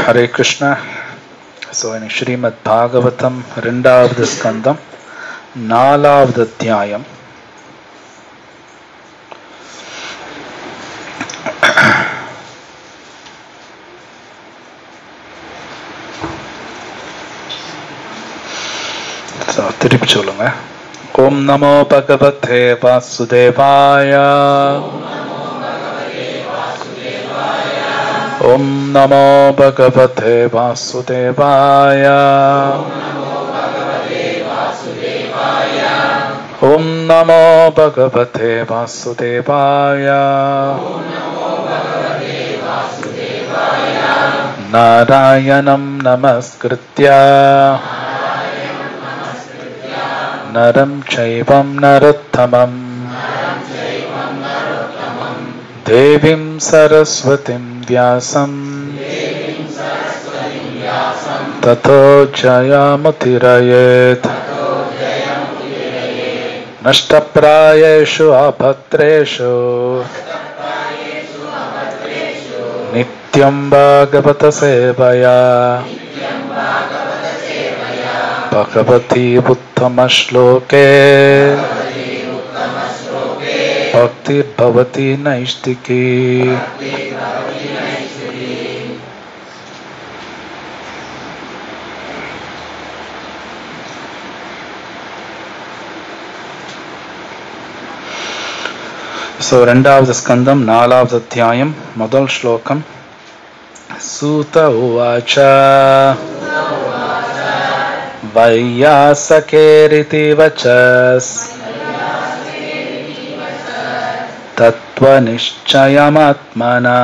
Hare Krishna so இன்னைக்கு ஸ்ரீமத் பாகவதம் ரெண்டாவது ஸ்கந்தம் நாலாவது அத்தியாயம் So, திருப்பி சொல்லுங்க ஓம் நமோ பகவதே வாசுதேவாய ஓம் நமோ பகவதே வாசுதேவாய ஓம் நமோ பகவதே வாசுதேவாய நாராயணம் நமஸ்கிருத்ய नरं चैवं नरोत्तमं देवीं सरस्वतीं व्यासं ततो जयमुतिरयेत् नष्टप्रायेषु अभद्रेषु नित्यं भागवतसेवया भगवती उत्तमश्लोके भक्तिर्भवति नैष्टिकी ஸோ ரெண்டாவது ஸ்கந்தம் நாலாவது அத்தியாயம் முதல் ஸ்லோகம் சூத உவாச்ச वैयासकेरिति वचस् तत्त्वनिश्चयमात्मना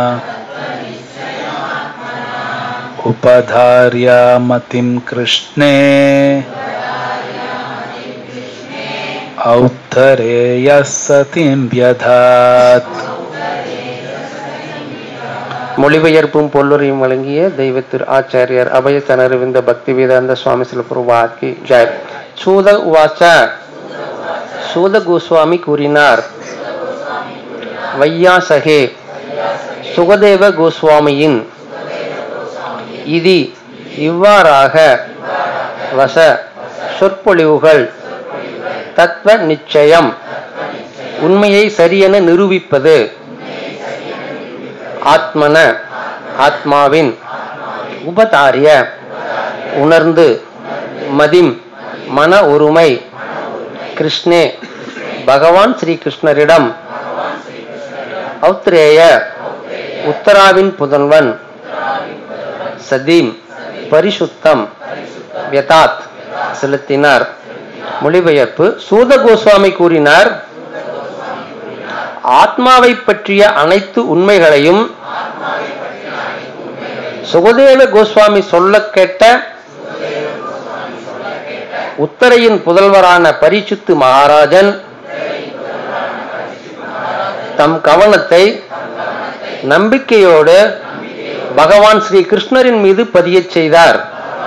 उपधार्य मतिं कृष्णे औत्तरेयः सतीं व्यधात् மொழிபெயர்ப்பும் பொல்லுரையும் வழங்கிய தெய்வ திரு ஆச்சாரியார் அபய தனரவிந்த பக்தி வேதாந்த சுவாமி சிலபுரவாக்கி ஜெய் சூத உவாச்ச சூத கோஸ்வாமி கூறினார் வையாசகே சுகதேவ கோஸ்வாமியின் இதி இவ்வாறாக வச சொற்பொழிவுகள் தத்துவ நிச்சயம் உண்மையை சரியென நிரூபிப்பது ஆத்மன ஆத்மாவின் உபதாரிய உணர்ந்து மதிம் மன ஒருமை கிருஷ்ணே பகவான் ஸ்ரீ கிருஷ்ணரிடம் ஔத்ரேய உத்தராவின் புதல்வன் சதீம் பரிசுத்தம் வியதாத் செலுத்தினார் மொழிபெயர்ப்பு சூத கோஸ்வாமி கூறினார் ஆத்மாவை பற்றிய அனைத்து உண்மைகளையும் சுகதேவ கோஸ்வாமி சொல்ல கேட்ட உத்தரையின் புதல்வரான பரிசுத்து மகாராஜன் தம் கவனத்தை நம்பிக்கையோடு பகவான் ஸ்ரீ கிருஷ்ணரின் மீது பதியச் செய்தார்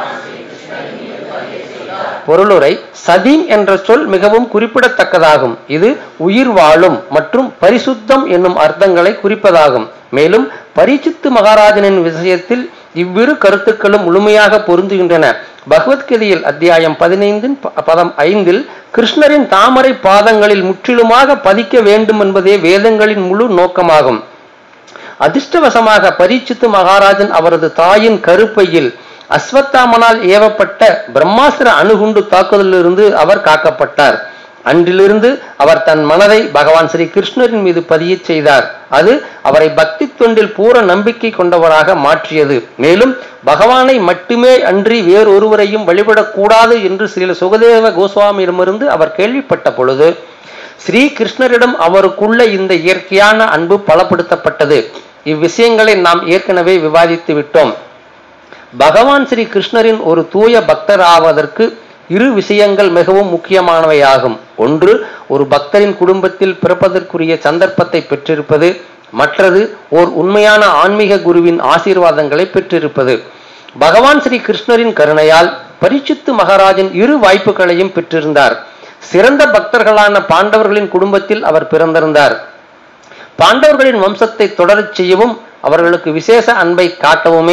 பொருளுரை சதீம் என்ற சொல் மிகவும் குறிப்பிடத்தக்கதாகும் இது உயிர் வாழும் மற்றும் பரிசுத்தம் என்னும் அர்த்தங்களை குறிப்பதாகும் மேலும் பரிசுத்து மகாராஜனின் விஷயத்தில் இவ்விரு கருத்துக்களும் முழுமையாக பொருந்துகின்றன பகவத்கீதையில் அத்தியாயம் பதினைந்தின் பதம் ஐந்தில் கிருஷ்ணரின் தாமரை பாதங்களில் முற்றிலுமாக பதிக்க வேண்டும் என்பதே வேதங்களின் முழு நோக்கமாகும் அதிர்ஷ்டவசமாக பரீட்சித்து மகாராஜன் அவரது தாயின் கருப்பையில் அஸ்வத்தாமனால் ஏவப்பட்ட பிரம்மாஸ்திர அணுகுண்டு தாக்குதலிலிருந்து அவர் காக்கப்பட்டார் அன்றிலிருந்து அவர் தன் மனதை பகவான் ஸ்ரீ கிருஷ்ணரின் மீது பதிய செய்தார் அது அவரை பக்தி தொண்டில் பூர நம்பிக்கை கொண்டவராக மாற்றியது மேலும் பகவானை மட்டுமே அன்றி வேறொருவரையும் வழிபடக்கூடாது என்று ஸ்ரீல சுகதேவ கோஸ்வாமியிடமிருந்து அவர் கேள்விப்பட்ட பொழுது ஸ்ரீ கிருஷ்ணரிடம் அவருக்குள்ள இந்த இயற்கையான அன்பு பலப்படுத்தப்பட்டது இவ்விஷயங்களை நாம் ஏற்கனவே விவாதித்து விட்டோம் பகவான் ஸ்ரீ கிருஷ்ணரின் ஒரு தூய பக்தர் ஆவதற்கு இரு விஷயங்கள் மிகவும் முக்கியமானவையாகும் ஒன்று ஒரு பக்தரின் குடும்பத்தில் பிறப்பதற்குரிய சந்தர்ப்பத்தை பெற்றிருப்பது மற்றது ஓர் உண்மையான ஆன்மீக குருவின் ஆசீர்வாதங்களை பெற்றிருப்பது பகவான் ஸ்ரீ கிருஷ்ணரின் கருணையால் பரிசுத்து மகாராஜன் இரு வாய்ப்புகளையும் பெற்றிருந்தார் சிறந்த பக்தர்களான பாண்டவர்களின் குடும்பத்தில் அவர் பிறந்திருந்தார் பாண்டவர்களின் வம்சத்தை தொடரச் செய்யவும் அவர்களுக்கு விசேஷ அன்பை காட்டவுமே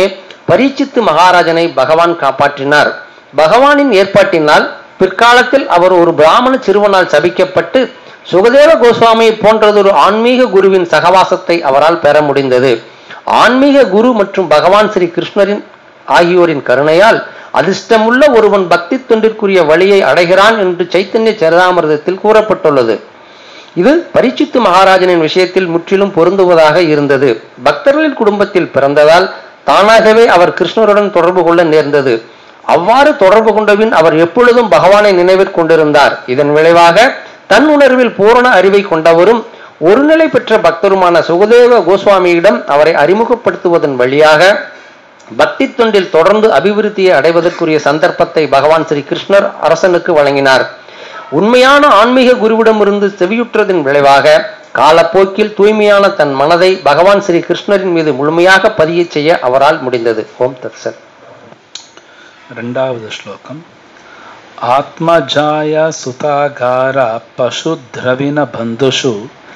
பரீட்சித்து மகாராஜனை பகவான் காப்பாற்றினார் பகவானின் ஏற்பாட்டினால் பிற்காலத்தில் அவர் ஒரு பிராமண சிறுவனால் சபிக்கப்பட்டு சுகதேவ கோஸ்வாமி போன்றதொரு ஆன்மீக குருவின் சகவாசத்தை அவரால் பெற முடிந்தது ஆன்மீக குரு மற்றும் பகவான் ஸ்ரீ கிருஷ்ணரின் ஆகியோரின் கருணையால் அதிர்ஷ்டமுள்ள ஒருவன் பக்தி தொண்டிற்குரிய வழியை அடைகிறான் என்று சைத்தன்ய சரிதாமிரதத்தில் கூறப்பட்டுள்ளது இது பரீட்சித்து மகாராஜனின் விஷயத்தில் முற்றிலும் பொருந்துவதாக இருந்தது பக்தர்களின் குடும்பத்தில் பிறந்ததால் தானாகவே அவர் கிருஷ்ணருடன் தொடர்பு கொள்ள நேர்ந்தது அவ்வாறு தொடர்பு கொண்டபின் அவர் எப்பொழுதும் பகவானை நினைவில் கொண்டிருந்தார் இதன் விளைவாக தன் உணர்வில் பூரண அறிவை கொண்டவரும் ஒருநிலை பெற்ற பக்தருமான சுகதேவ கோஸ்வாமியிடம் அவரை அறிமுகப்படுத்துவதன் வழியாக பக்தி தொண்டில் தொடர்ந்து அபிவிருத்தியை அடைவதற்குரிய சந்தர்ப்பத்தை பகவான் ஸ்ரீ கிருஷ்ணர் அரசனுக்கு வழங்கினார் உண்மையான ஆன்மீக குருவிடமிருந்து செவியுற்றதன் விளைவாக காலப்போக்கில் தூய்மையான தன் மனதை பகவான் ஸ்ரீ கிருஷ்ணரின் மீது முழுமையாக பதிய செய்ய அவரால் முடிந்தது ஓம் தத்சத் ரெண்டாவது ஸ்லோகம் ஆத்மஜாய சுதாகார பசுத்ரவின பந்துஷு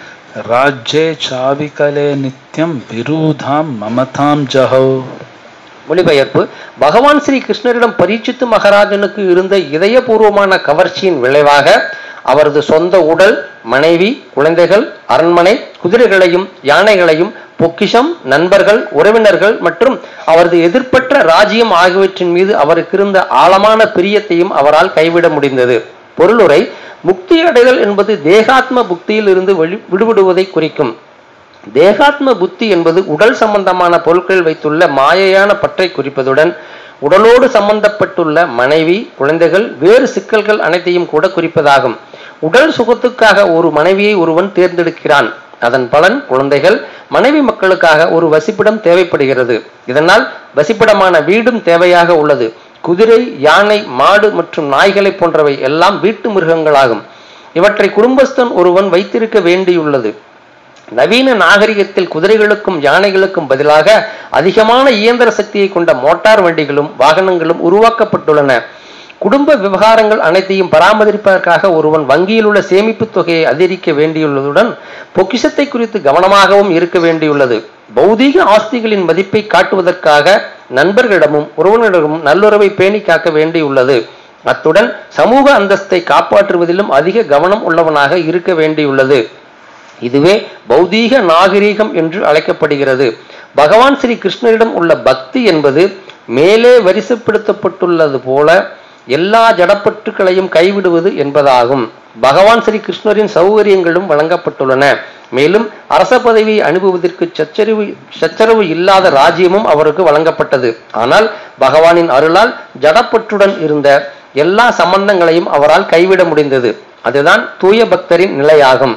ராஜ்யே சாவிகலே நித்யம் விரூதாம் மமதாம் ஜஹோ மொழிபெயர்ப்பு பகவான் ஸ்ரீ கிருஷ்ணரிடம் பரீட்சித்து மகாராஜனுக்கு இருந்த இதயபூர்வமான கவர்ச்சியின் விளைவாக அவரது சொந்த உடல் மனைவி குழந்தைகள் அரண்மனை குதிரைகளையும் யானைகளையும் பொக்கிஷம் நண்பர்கள் உறவினர்கள் மற்றும் அவரது எதிர்ப்பற்ற ராஜ்யம் ஆகியவற்றின் மீது அவருக்கு இருந்த ஆழமான பிரியத்தையும் அவரால் கைவிட முடிந்தது பொருளுரை முக்தி அடைதல் என்பது தேகாத்ம புக்தியில் இருந்து வெளி- விடுபடுவதை குறிக்கும் தேகாத்ம புத்தி என்பது உடல் சம்பந்தமான பொருட்களில் வைத்துள்ள மாயையான பற்றை குறிப்பதுடன் உடலோடு சம்பந்தப்பட்டுள்ள மனைவி குழந்தைகள் வேறு சிக்கல்கள் அனைத்தையும் கூட குறிப்பதாகும் உடல் சுகத்துக்காக ஒரு மனைவியை ஒருவன் தேர்ந்தெடுக்கிறான் அதன் பலன் குழந்தைகள் மனைவி மக்களுக்காக ஒரு வசிப்பிடம் தேவைப்படுகிறது இதனால் வசிப்பிடமான வீடும் தேவையாக உள்ளது குதிரை யானை மாடு மற்றும் நாய்களை போன்றவை எல்லாம் வீட்டு மிருகங்களாகும் இவற்றை குடும்பஸ்தன் ஒருவன் வைத்திருக்க வேண்டியுள்ளது நவீன நாகரிகத்தில் குதிரைகளுக்கும் யானைகளுக்கும் பதிலாக அதிகமான இயந்திர சக்தியை கொண்ட மோட்டார் வண்டிகளும் வாகனங்களும் உருவாக்கப்பட்டுள்ளன குடும்ப விவகாரங்கள் அனைத்தையும் பராமரிப்பதற்காக ஒருவன் வங்கியில் உள்ள சேமிப்பு தொகையை அதிகரிக்க வேண்டியுள்ளதுடன் பொக்கிஷத்தை குறித்து கவனமாகவும் இருக்க வேண்டியுள்ளது பௌதீக ஆஸ்திகளின் மதிப்பை காட்டுவதற்காக நண்பர்களிடமும் உறவினரிடமும் நல்லுறவை பேணி காக்க வேண்டியுள்ளது அத்துடன் சமூக அந்தஸ்தை காப்பாற்றுவதிலும் அதிக கவனம் உள்ளவனாக இருக்க வேண்டியுள்ளது இதுவே பௌதீக நாகரீகம் என்று அழைக்கப்படுகிறது பகவான் ஸ்ரீ கிருஷ்ணரிடம் உள்ள பக்தி என்பது மேலே வரிசைப்படுத்தப்பட்டுள்ளது போல எல்லா ஜடப்பற்றுக்களையும் கைவிடுவது என்பதாகும் பகவான் ஸ்ரீ கிருஷ்ணரின் சௌகரியங்களும் வழங்கப்பட்டுள்ளன மேலும் அரச பதவியை அனுபவதற்கு சச்சரிவு சச்சரவு இல்லாத ராஜ்யமும் அவருக்கு வழங்கப்பட்டது ஆனால் பகவானின் அருளால் ஜடப்பற்றுடன் இருந்த எல்லா சம்பந்தங்களையும் அவரால் கைவிட முடிந்தது அதுதான் தூய பக்தரின் நிலையாகும்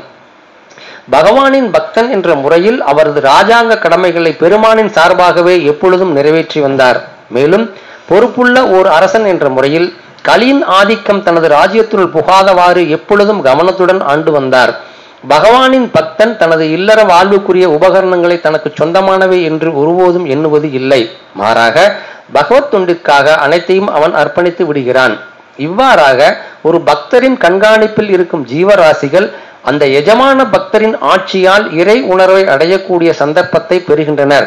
பகவானின் பக்தன் என்ற முறையில் அவரது ராஜாங்க கடமைகளை பெருமானின் சார்பாகவே எப்பொழுதும் நிறைவேற்றி வந்தார் மேலும் பொறுப்புள்ள ஓர் அரசன் என்ற முறையில் கலியின் ஆதிக்கம் தனது ராஜ்யத்துள் புகாதவாறு எப்பொழுதும் கவனத்துடன் ஆண்டு வந்தார் பகவானின் பக்தன் தனது இல்லற வாழ்வுக்குரிய உபகரணங்களை தனக்கு சொந்தமானவை என்று ஒருபோதும் எண்ணுவது இல்லை மாறாக பகவத் தொண்டிற்காக அனைத்தையும் அவன் அர்ப்பணித்து விடுகிறான் இவ்வாறாக ஒரு பக்தரின் கண்காணிப்பில் இருக்கும் ஜீவராசிகள் அந்த எஜமான பக்தரின் ஆட்சியால் இறை உணர்வை அடையக்கூடிய சந்தர்ப்பத்தை பெறுகின்றனர்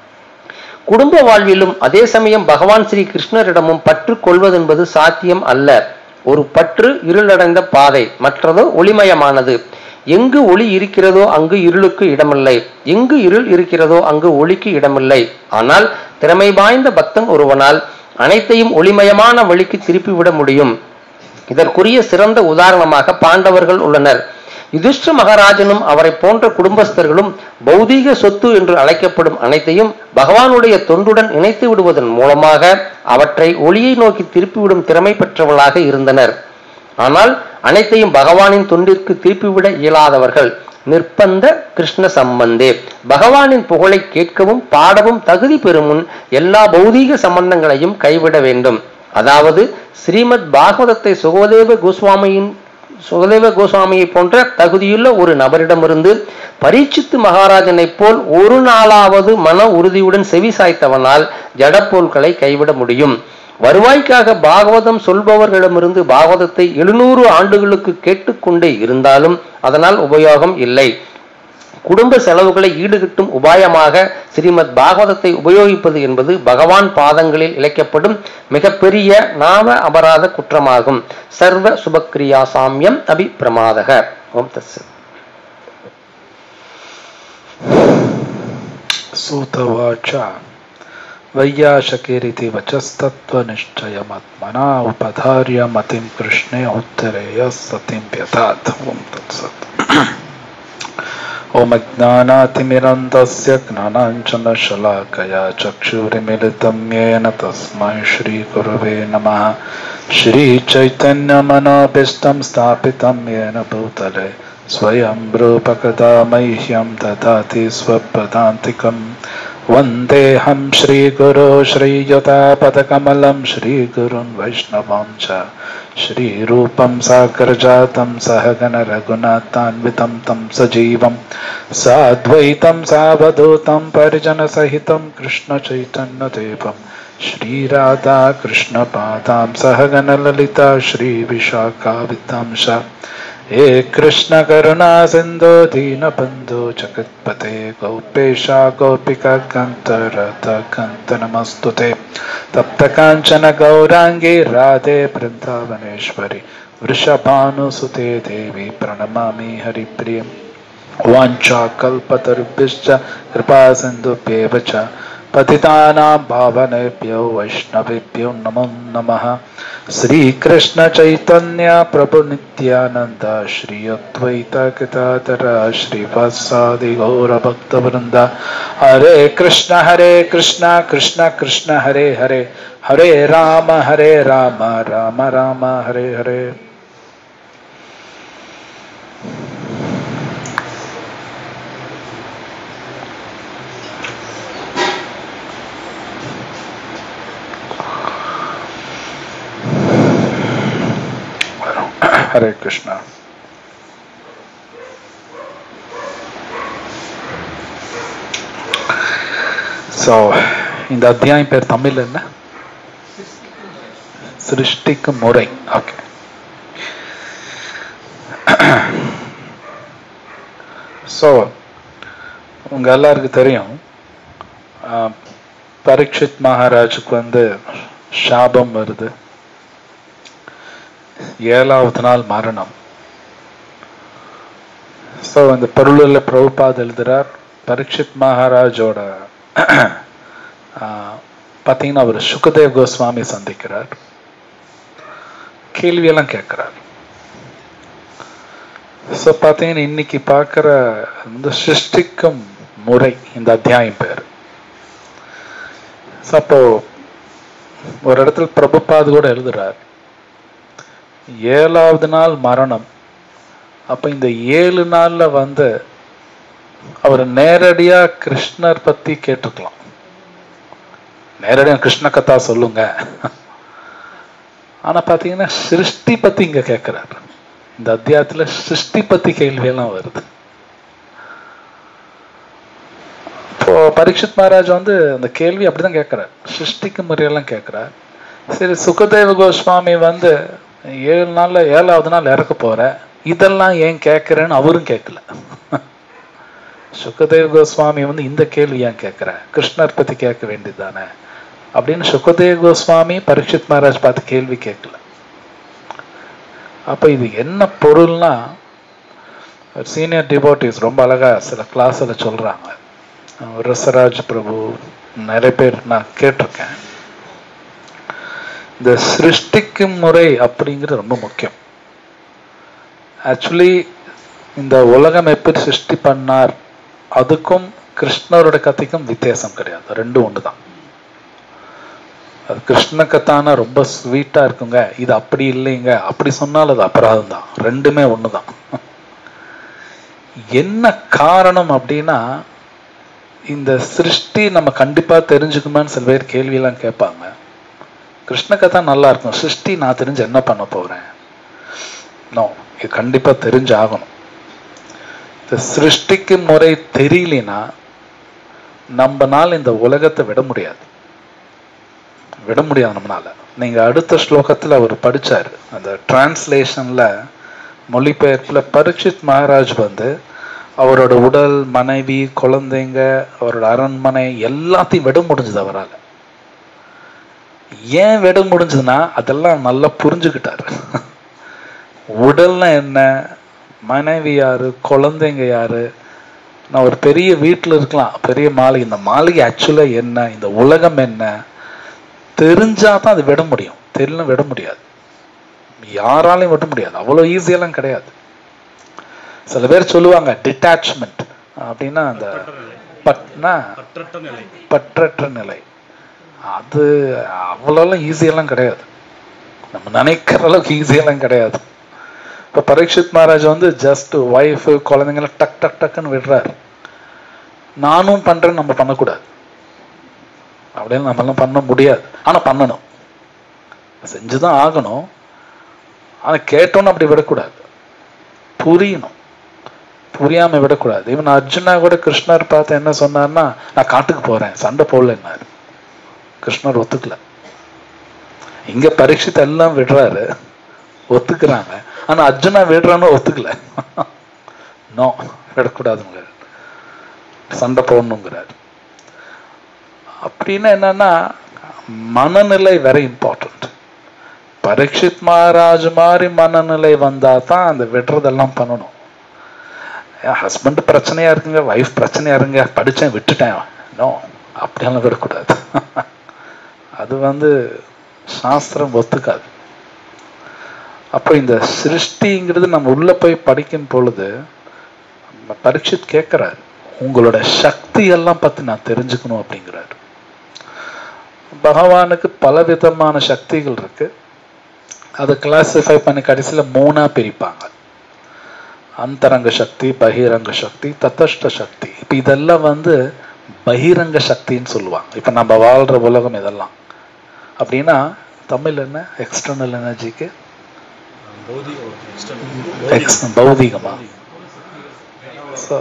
குடும்ப வாழ்விலும் அதே சமயம் பகவான் ஸ்ரீ கிருஷ்ணரிடமும் பற்று கொள்வதென்பது சாத்தியம் அல்ல ஒரு பற்று இருளடைந்த பாதை மற்றதோ ஒளிமயமானது எங்கு ஒளி இருக்கிறதோ அங்கு இருளுக்கு இடமில்லை எங்கு இருள் இருக்கிறதோ அங்கு ஒளிக்கு இடமில்லை ஆனால் திறமை வாய்ந்த பக்தன் ஒருவனால் அனைத்தையும் ஒளிமயமான வழிக்கு திருப்பிவிட முடியும் இதற்குரிய சிறந்த உதாரணமாக பாண்டவர்கள் உள்ளனர் யுதிஷ்ட மகாராஜனும் அவரை போன்ற குடும்பஸ்தர்களும் பௌதீக சொத்து என்று அழைக்கப்படும் அனைத்தையும் பகவானுடைய தொண்டுடன் இணைத்து விடுவதன் மூலமாக அவற்றை ஒளியை நோக்கி திருப்பிவிடும் திறமை பெற்றவர்களாக இருந்தனர் ஆனால் அனைத்தையும் பகவானின் தொண்டிற்கு திருப்பிவிட இயலாதவர்கள் நிர்பந்த கிருஷ்ண சம்பந்தே பகவானின் புகழை கேட்கவும் பாடவும் தகுதி பெறும் முன் எல்லா பௌதீக சம்பந்தங்களையும் கைவிட வேண்டும் அதாவது ஸ்ரீமத் பாகவதத்தை சுகதேவ கோஸ்வாமியின் சுகதேவ கோஸ்வாமியை போன்ற தகுதியுள்ள ஒரு நபரிடமிருந்து பரீட்சித்து மகாராஜனைப் போல் ஒரு நாளாவது மன உறுதியுடன் செவி சாய்த்தவனால் ஜடப்பொருட்களை கைவிட முடியும் வருவாய்க்காக பாகவதம் சொல்பவர்களிடமிருந்து பாகவதத்தை எழுநூறு ஆண்டுகளுக்கு கேட்டுக்கொண்டே இருந்தாலும் அதனால் உபயோகம் இல்லை குடும்ப செலவுகளை ஈடுகட்டும் உபாயமாக ஸ்ரீமத் பாகவதத்தை உபயோகிப்பது என்பது பகவான் பாதங்களில் இழைக்கப்படும் மிகப்பெரிய நாம அபராத குற்றமாகும் சர்வ சுபக்ரியா சாமியம் அபி பிரமாதக ஓம் தஸ் सूतवाच वैयाशकेरिति वचस्तत्त्वनिश्चयमात्मना उपधार्य मतिं कृष्णे उत्तरेय सतिं व्यथात् ॐ तत्सत् ॐ ज्ञानातिमिरन्तस्य ज्ञानाञ्जनशलाकया चक्षुरिमिलितं येन तस्मै श्रीगुरवे नमः श्रीचैतन्यमनोभीष्टं स्थापितं येन भूतले स्वयं रूपकदा मह्यं ददाति स्वपदान्तिकं वन्देऽहं श्रीगुरो श्रीयुतापदकमलं श्रीगुरुन् वैष्णवं च श्रीरूपं सागरजातं सहगणरघुनाथान्वितं तं सजीवं साद्वैतं सावधूतं परिजनसहितं कृष्णचैतन्यदेवं श्रीराधा कृष्णपादां सहगणललिता श्रीविशाखावितां च हे कृष्ण करुणा सिन्धो दीनबन्धो जगत्पते गोपेशा गोपिका कान्त नमस्तु ते तप्तकाञ्चन गौराङ्गी राधे वृन्दावनेश्वरि वृषभानुसुते देवी प्रणमामि हरिप्रियम् वाञ्छाकल्पतरुभ्यश्च कृपा सिन्धुभ्येव च पतितानां पावनेभ्यो वैष्णवेभ्यो नमो नमः श्रीकृष्ण चैतन्य प्रभु नित्यानन्द श्री अद्वैत गदाधर श्रीवासादि गौरभक्तवृन्द हरे कृष्ण हरे कृष्ण कृष्ण कृष्ण हरे हरे हरे राम हरे राम राम राम हरे हरे ஹரே கிருஷ்ணா ஸோ இந்த அத்தியாயம் பேர் தமிழ் என்ன சிருஷ்டிக்கு முறை ஓகே ஸோ உங்க எல்லாருக்கும் தெரியும் ஆஹ், பரீட்சித் மகாராஜுக்கு வந்து சாபம் வருது ஏழாவது நாள் மரணம் ஸோ இந்த பொருளில் பிரபுபாத் எழுதுறார் பரீட்சித் மகாராஜோட ஆஹ், பார்த்தீங்கன்னா அவர் சுகதேவ் கோஸ்வாமி சந்திக்கிறார் கேள்வியெல்லாம் கேட்கிறார் ஸோ பார்த்தீங்கன்னா இன்னைக்கு பார்க்குற இந்த சிருஷ்டிக்கும் முறை இந்த அத்தியாயம் பேர் ஸோ அப்போ ஒரு இடத்துல பிரபுபாத் கூட எழுதுறார் ஏழாவது நாள் மரணம் அப்ப இந்த ஏழு நாள்ல வந்து அவர் நேரடியா கிருஷ்ணர் பத்தி கேட்டுக்கலாம் நேரடியா கிருஷ்ண கதா சொல்லுங்க ஆனா பாத்தீங்கன்னா சிருஷ்டி பத்தி இங்க கேட்கிறார் இந்த அத்தியாயத்துல சிருஷ்டி பத்தி கேள்வியெல்லாம் வருது இப்போ பரீட்சித் மகாராஜ் வந்து அந்த கேள்வி அப்படிதான் கேட்கிறார் சிருஷ்டிக்கு முறையெல்லாம் கேட்கிறார் சரி சுகதேவ கோஸ்வாமி வந்து ஏழு நாள்ல ஏழாவது நாள் இறக்க போற இதெல்லாம் ஏன் கேட்கிறேன்னு அவரும் கேட்கல சுகதேவ் கோஸ்வாமி வந்து இந்த கேள்வி ஏன் கேட்கிற கிருஷ்ணர் பத்தி கேட்க வேண்டியதுதானே அப்படின்னு சுகதேவ் கோஸ்வாமி பரீட்சித் மகாராஜ் பார்த்து கேள்வி கேட்கல அப்ப இது என்ன பொருள்னா சீனியர் டிவோட்டிஸ் ரொம்ப அழகா சில கிளாஸ்ல சொல்றாங்க அஹ் ரசராஜ் பிரபு நிறைய பேர் நான் கேட்டிருக்கேன் இந்த சிருஷ்டிக்கும் முறை அப்படிங்கிறது ரொம்ப முக்கியம் ஆக்சுவலி இந்த உலகம் எப்படி சிருஷ்டி பண்ணார் அதுக்கும் கிருஷ்ணரோட கதைக்கும் வித்தியாசம் கிடையாது ரெண்டும் ஒண்ணுதான் அது கிருஷ்ண கத்தானா ரொம்ப ஸ்வீட்டா இருக்குங்க இது அப்படி இல்லைங்க அப்படி சொன்னால் அது அபராதம் தான் ரெண்டுமே ஒண்ணுதான் என்ன காரணம் அப்படின்னா இந்த சிருஷ்டி நம்ம கண்டிப்பா தெரிஞ்சுக்குமான்னு சில பேர் கேள்வியெல்லாம் கேட்பாங்க கிருஷ்ண கதா நல்லா இருக்கும் சிருஷ்டி நான் தெரிஞ்சு என்ன பண்ண போறேன் நோ இது கண்டிப்பா தெரிஞ்சு ஆகணும் இந்த சிருஷ்டிக்கு முறை தெரியலனா நம்மனால இந்த உலகத்தை விட முடியாது விட முடியாது நம்மளால நீங்க அடுத்த ஸ்லோகத்துல அவர் படிச்சாரு அந்த டிரான்ஸ்லேஷன்ல மொழிபெயர்ப்புல பரீட்சித் மகாராஜ் வந்து அவரோட உடல் மனைவி குழந்தைங்க அவரோட அரண்மனை எல்லாத்தையும் விட முடிஞ்சது அவரால் ஏன் விட முடிஞ்சதுன்னா அதெல்லாம் நல்லா புரிஞ்சுக்கிட்டாரு உடல்னா என்ன மனைவி யாரு குழந்தைங்க யாரு நான் ஒரு பெரிய வீட்டில் இருக்கலாம் பெரிய மாளிகை இந்த மாளிகை ஆக்சுவலாக என்ன இந்த உலகம் என்ன தெரிஞ்சா தான் அது விட முடியும் தெரியல விட முடியாது யாராலையும் விட முடியாது அவ்வளோ ஈஸியெல்லாம் கிடையாது சில பேர் சொல்லுவாங்க டிட்டாச்மெண்ட் அப்படின்னா அந்த பட்னா பற்றற்ற நிலை பற்றற்ற நிலை அது அவ்வளோலாம் ஈஸியெல்லாம் கிடையாது நம்ம நினைக்கிற அளவுக்கு ஈஸியெல்லாம் கிடையாது இப்போ பரீட்சித் மகாராஜ் வந்து ஜஸ்ட் ஒய்ஃபு குழந்தைங்கள டக் டக் டக்குன்னு விடுறாரு நானும் பண்றேன்னு நம்ம பண்ணக்கூடாது அப்படின்னு நம்மளாம் பண்ண முடியாது ஆனா பண்ணணும் செஞ்சுதான் ஆகணும் ஆனா கேட்டோன்னு அப்படி விடக்கூடாது புரியணும் புரியாம விடக்கூடாது இவன் அர்ஜுனா கூட கிருஷ்ணர் பார்த்து என்ன சொன்னார்னா நான் காட்டுக்கு போறேன் சண்டை போடலன்னாரு கிருஷ்ணர் ஒத்துக்கல இங்க பரீட்சித் எல்லாம் விடுறாரு ஒத்துக்கிறாங்க ஆனா அர்ஜுனா விடுறான்னு ஒத்துக்கல நோ விடக்கூடாதுங்க சண்டை போடணுங்கிறார் அப்படின்னா என்னன்னா மனநிலை வெரி இம்பார்ட்டன்ட் பரீட்சித் மகாராஜ் மாதிரி மனநிலை வந்தா தான் அந்த விடுறதெல்லாம் பண்ணணும் என் ஹஸ்பண்ட் பிரச்சனையா இருக்குங்க வைஃப் பிரச்சனையா இருங்க படிச்சேன் விட்டுட்டேன் நோ அப்படியெல்லாம் விடக்கூடாது அது வந்து சாஸ்திரம் ஒத்துக்காது அப்போ இந்த சிருஷ்டிங்கிறது நம்ம உள்ள போய் படிக்கும் பொழுது நம்ம பரீட்சித் கேட்கிறாரு உங்களோட சக்தி எல்லாம் பத்தி நான் தெரிஞ்சுக்கணும் அப்படிங்கிறாரு பகவானுக்கு பல விதமான சக்திகள் இருக்கு அதை கிளாசிஃபை பண்ணி கடைசியில மூணா பிரிப்பாங்க அந்தரங்க சக்தி பகிரங்க சக்தி தத்தஷ்ட சக்தி இப்ப இதெல்லாம் வந்து பகிரங்க சக்தின்னு சொல்லுவாங்க இப்ப நம்ம வாழ்ற உலகம் இதெல்லாம் அப்படின்னா தமிழ் என்ன எக்ஸ்டர்னல் எனர்ஜிக்கு பௌதிக உலகம், external. எக்ஸ் பௌதிகமா ஸோ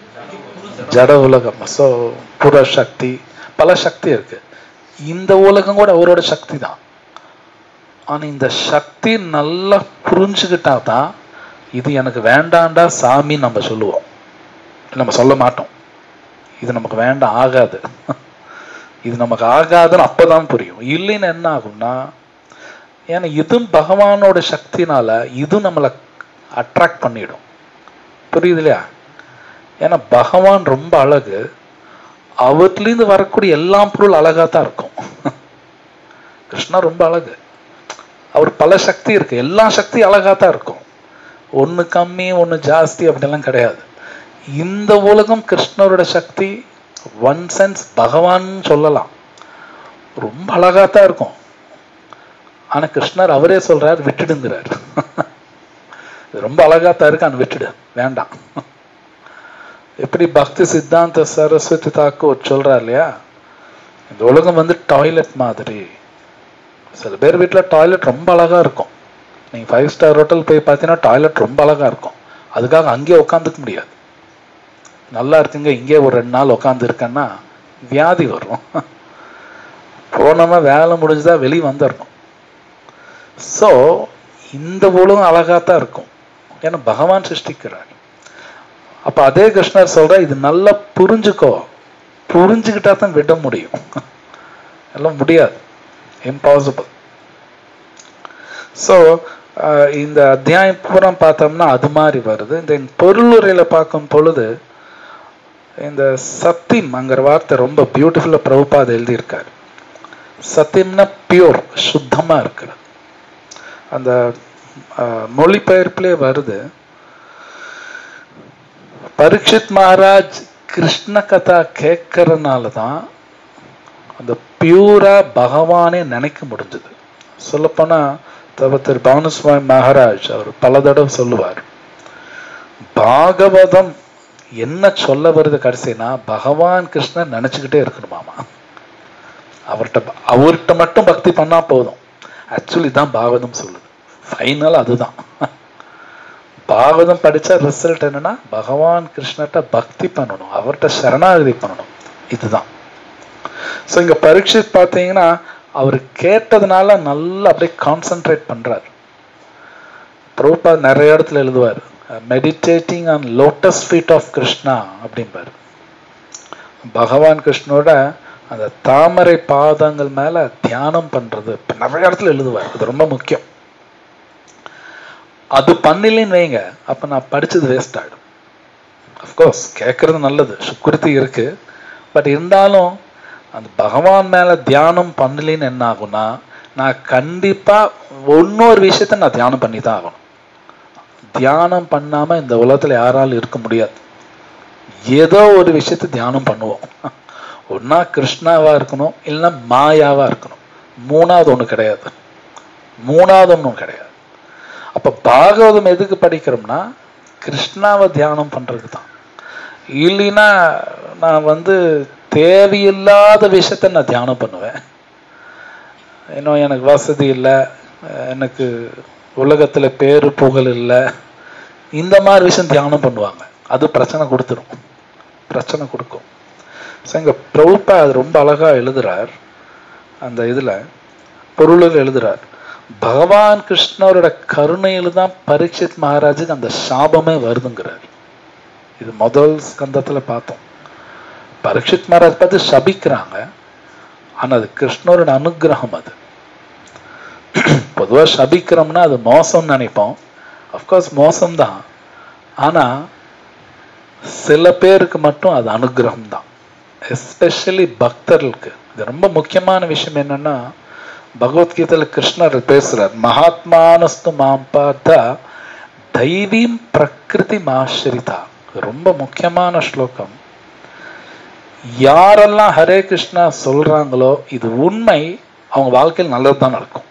ஜட உலகம் ஸோ புற சக்தி பல சக்தி இருக்கு இந்த உலகம் கூட அவரோட சக்தி தான் ஆனா இந்த சக்தி நல்லா புரிஞ்சுக்கிட்டா தான் இது எனக்கு வேண்டாண்டா சாமி நம்ம சொல்லுவோம் நம்ம சொல்ல மாட்டோம் இது நமக்கு வேண்டாம் ஆகாது இது நமக்கு ஆகாதுன்னு அப்பதான் புரியும் இல்லைன்னு என்ன ஆகும்னா ஏன்னா இதுவும் பகவானோட சக்தினால இதுவும் நம்மளை அட்ராக்ட் பண்ணிடும் புரியுது இல்லையா ஏன்னா பகவான் ரொம்ப அழகு அவர்லேருந்து வரக்கூடிய எல்லா பொருள் அழகா தான் இருக்கும் கிருஷ்ணா ரொம்ப அழகு அவர் பல சக்தி இருக்கு எல்லா சக்தி அழகா தான் இருக்கும் ஒண்ணு கம்மி ஒண்ணு ஜாஸ்தி அப்படிலாம் கிடையாது இந்த உலகம் கிருஷ்ணரோட சக்தி ஒன் சென்ஸ் பகவான் சொல்லலாம் ரொம்ப அழகா தான் இருக்கும் ஆனா கிருஷ்ணர் அவரே சொல்றார் விட்டுடுங்கிறார் இது ரொம்ப அழகா தான் இருக்கு ஆனா விட்டுடு வேண்டாம் எப்படி பக்தி சித்தாந்த சரஸ்வதி தாக்கூர் சொல்றார் இல்லையா இந்த உலகம் வந்து டாய்லெட் மாதிரி சில பேர் வீட்டில் டாய்லெட் ரொம்ப அழகா இருக்கும் நீங்க ஃபைவ் ஸ்டார் ஹோட்டல் போய் பார்த்தீங்கன்னா டாய்லெட் ரொம்ப அழகா இருக்கும் அதுக்காக அங்கேயே உட்காந்துக்க முடியாது நல்லா இருக்குங்க இங்கே ஒரு ரெண்டு நாள் உட்காந்து இருக்கேன்னா வியாதி வரும் போனோமா வேலை முடிஞ்சுதா வெளியே வந்துடணும் ஸோ இந்த உலகம் அழகா தான் இருக்கும் ஏன்னா பகவான் சிருஷ்டிக்கிறார் அப்ப அதே கிருஷ்ணர் சொல்ற இது நல்லா புரிஞ்சுக்கோ புரிஞ்சுக்கிட்டா தான் விட முடியும் எல்லாம் முடியாது இம்பாசிபிள் ஸோ இந்த அத்தியாயம் பூரா பார்த்தோம்னா அது மாதிரி வருது இந்த பொருளுரையில பார்க்கும் பொழுது இந்த சத்தியம் அங்கிற வார்த்தை ரொம்ப பியூட்டிஃபுல்லா பிரபுபாத் எழுதியிருக்காரு சத்தியம்னா பியூர் சுத்தமா இருக்கிறது அந்த அஹ், மொழிபெயர்ப்பிலே வருது பரீட்சித் மகாராஜ் கிருஷ்ண கதா கேட்கறதுனால தான் அந்த பியூரா பகவானே நினைக்க முடிஞ்சது சொல்லப்போனா தவ திரு பானுசுவாமி மகாராஜ் அவர் பல தடவை சொல்லுவார் பாகவதம் என்ன சொல்ல வருது கடைசினா பகவான் கிருஷ்ணன் நினைச்சுக்கிட்டே இருக்கணுமாமா அவர்கிட்ட ப- அவர்கிட்ட மட்டும் பக்தி பண்ணா போதும் ஆக்சுவலி தான் பாகவதம் சொல்லுது ஃபைனல் அதுதான் பாகவதம் படிச்சா ரிசல்ட் என்னன்னா பகவான் கிருஷ்ணர்கிட்ட பக்தி பண்ணணும் அவர்கிட்ட சரணாகதி பண்ணணும் இதுதான் ஸோ இங்க பரீட்சித் பார்த்தீங்கன்னா அவர் கேட்டதுனால நல்லா அப்படியே கான்சென்ட்ரேட் பண்றாரு பிரபுபாத் நிறைய இடத்துல எழுதுவார் meditating on lotus feet of Krishna அப்படிம்பாரு பகவான் கிருஷ்ணோட அந்த தாமரை பாதங்கள் மேல தியானம் பண்றது இப்ப நிறைய இடத்துல எழுதுவார் அது ரொம்ப முக்கியம் அது பண்ணலன்னு வைங்க அப்ப நான் படிச்சது வேஸ்ட் ஆயிடும் அஃப்கோர்ஸ் கேட்கறது நல்லது சுக்குருத்தி இருக்கு பட் இருந்தாலும் அந்த பகவான் மேல தியானம் பண்ணலின்னு என்ன ஆகும்னா நான் கண்டிப்பா இன்னொரு விஷயத்த நான் தியானம் பண்ணி தான் ஆகணும் தியானம் பண்ணாம இந்த உலகத்துல யாராலும் இருக்க முடியாது ஏதோ ஒரு விஷயத்த தியானம் பண்ணுவோம் ஒன்னா கிருஷ்ணாவா இருக்கணும் இல்லைன்னா மாயாவா இருக்கணும் மூணாவது ஒண்ணு கிடையாது மூணாவது ஒன்றும் கிடையாது அப்ப பாகவதம் எதுக்கு படிக்கிறோம்னா கிருஷ்ணாவை தியானம் பண்றதுக்கு தான் இல்லைன்னா நான் வந்து தேவையில்லாத விஷயத்த நான் தியானம் பண்ணுவேன் இன்னும் எனக்கு வசதி இல்லை எனக்கு உலகத்துல பேரு புகழ் இல்லை இந்த மாதிரி விஷயம் தியானம் பண்ணுவாங்க அது பிரச்சனை கொடுத்துரும் பிரச்சனை கொடுக்கும் ஸோ இங்க பிரபுப்பா அது ரொம்ப அழகா எழுதுறார் அந்த இதுல பொருளில் எழுதுறார் பகவான் கிருஷ்ணரோட கருணையில தான் பரீட்சித் மகாராஜுக்கு அந்த சாபமே வருதுங்கிறார் இது முதல் ஸ்கந்தத்துல பார்த்தோம் பரீட்சித் மகாராஜ் பார்த்து சபிக்கிறாங்க ஆனா அது கிருஷ்ணரோட அனுகிரகம் அது பொதுவா சபிக்கிறோம்னா அது மோசம்னு நினைப்போம் அஃப்கோர்ஸ் மோசம்தான் ஆனா சில பேருக்கு மட்டும் அது அனுகிரகம் தான் எஸ்பெஷலி பக்தர்களுக்கு இது ரொம்ப முக்கியமான விஷயம் என்னன்னா பகவத்கீதையில கிருஷ்ணர் பேசுறார் மகாத்மானஸ்து மாம் பார்த்தா தைவீம் பிரகிருதி மாஸ்ரிதா ரொம்ப முக்கியமான ஸ்லோகம் யாரெல்லாம் ஹரே கிருஷ்ணா சொல்றாங்களோ இது உண்மை அவங்க வாழ்க்கையில் நல்லதுதான் நடக்கும்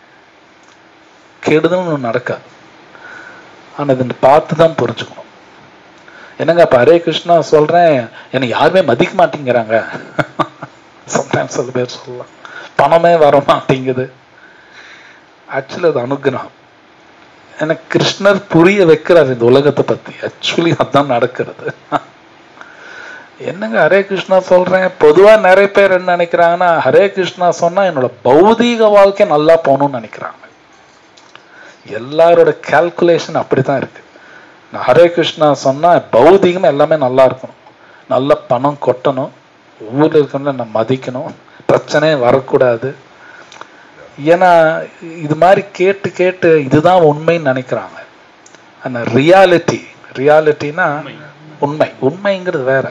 கெடுதல் ஒண்ணு நடக்காது ஆனா இதை பார்த்து தான் புரிஞ்சுக்கணும் என்னங்க அப்ப ஹரே கிருஷ்ணா சொல்றேன் என்னை யாருமே மதிக்க மாட்டேங்கிறாங்க சம்டைம்ஸ் சில பேர் சொல்லலாம் பணமே வர மாட்டேங்குது ஆக்சுவலி அது அனுகிரகம் எனக்கு கிருஷ்ணர் புரிய வைக்கிறார் இந்த உலகத்தை பத்தி ஆக்சுவலி அதான் நடக்கிறது என்னங்க ஹரே கிருஷ்ணா சொல்றேன் பொதுவா நிறைய பேர் என்ன நினைக்கிறாங்கன்னா ஹரே கிருஷ்ணா சொன்னா என்னோட பௌதீக வாழ்க்கை நல்லா போகணும்னு நினைக்கிறாங்க எல்லாரோட கால்குலேஷன் அப்படித்தான் இருக்கு நான் ஹரே கிருஷ்ணா சொன்னா பௌதீகம் எல்லாமே நல்லா இருக்கணும் நல்ல பணம் கொட்டணும் ஊர்ல இருக்கவங்கள நான் மதிக்கணும் பிரச்சனை வரக்கூடாது ஏன்னா இது மாதிரி கேட்டு கேட்டு இதுதான் உண்மைன்னு நினைக்கிறாங்க ஆனா ரியாலிட்டி ரியாலிட்டினா உண்மை உண்மைங்கிறது வேற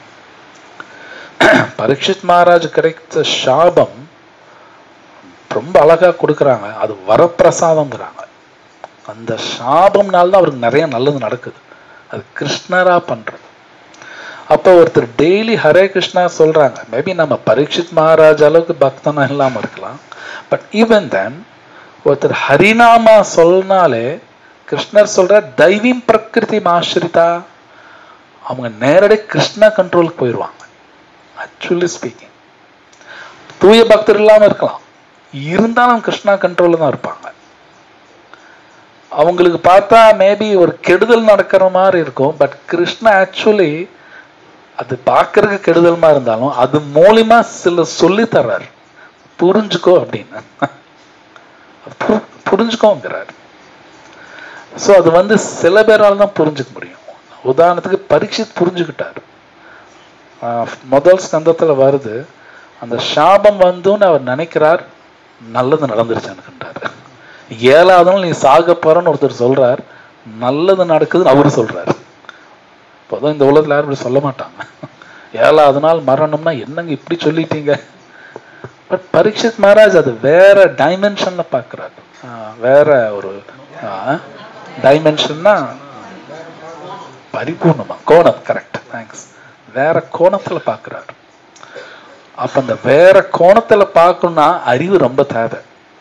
பரீட்சித் மகாராஜ் கிடைத்த சாபம் ரொம்ப அழகா கொடுக்குறாங்க அது வரப்பிரசாதம்ங்கிறாங்க அந்த சாபம்னால தான் அவருக்கு நிறைய நல்லது நடக்குது அது கிருஷ்ணரா பண்றது அப்போ ஒருத்தர் டெய்லி ஹரே கிருஷ்ணா சொல்றாங்க மேபி நம்ம பரீட்சித் மகாராஜ் அளவுக்கு பக்தனா இல்லாம இருக்கலாம் பட் ஈவன் தென் ஒருத்தர் ஹரிநாமா சொன்னாலே கிருஷ்ணர் சொல்ற தெய்வீம் பிரகிருதி ஆசிரிதா அவங்க நேரடி கிருஷ்ணா கண்ட்ரோலுக்கு போயிடுவாங்க ஆக்சுவலி ஸ்பீக்கிங் தூய பக்தர் இல்லாம இருக்கலாம் இருந்தாலும் கிருஷ்ணா கண்ட்ரோல்ல தான் இருப்பாங்க அவங்களுக்கு பார்த்தா மேபி ஒரு கெடுதல் நடக்கிற மாதிரி இருக்கும் பட் கிருஷ்ணா ஆக்சுவலி அது பார்க்கறதுக்கு கெடுதலமா இருந்தாலும் அது மூலியமா சில சொல்லி தர்றாரு புரிஞ்சுக்கோ அப்படின்னு பு- புரிஞ்சுக்கோங்கிறார் ஸோ அது வந்து சில பேரால் தான் புரிஞ்சுக்க முடியும் உதாரணத்துக்கு பரீட்சித் புரிஞ்சுக்கிட்டாரு ஆஹ் முதல் ஸ்கந்தத்துல வருது அந்த சாபம் வந்துன்னு அவர் நினைக்கிறார் நல்லது நடந்துருச்சு எனக்குன்றாரு ஏழாவது நாள் நீ சாக போறன்னு ஒருத்தர் சொல்றார் நல்லது நடக்குதுன்னு அவரு சொல்றாரு பொதுவாக இந்த உலகத்துல யாரும் இப்படி சொல்ல மாட்டாங்க ஏழாவது நாள் மரணம்னா என்னங்க இப்படி சொல்லிட்டீங்க பட் பரீட்சித் மகாராஜ் அது வேற டைமென்ஷன்ல பாக்குறாரு ஆஹ் வேற ஒரு டைமென்ஷன்னா பரிபூர்ணமா கோணம் கரெக்ட் தேங்க்ஸ் வேற கோணத்துல பாக்குறாரு அப்ப அந்த வேற கோணத்துல பார்க்கணும்னா அறிவு ரொம்ப தேவை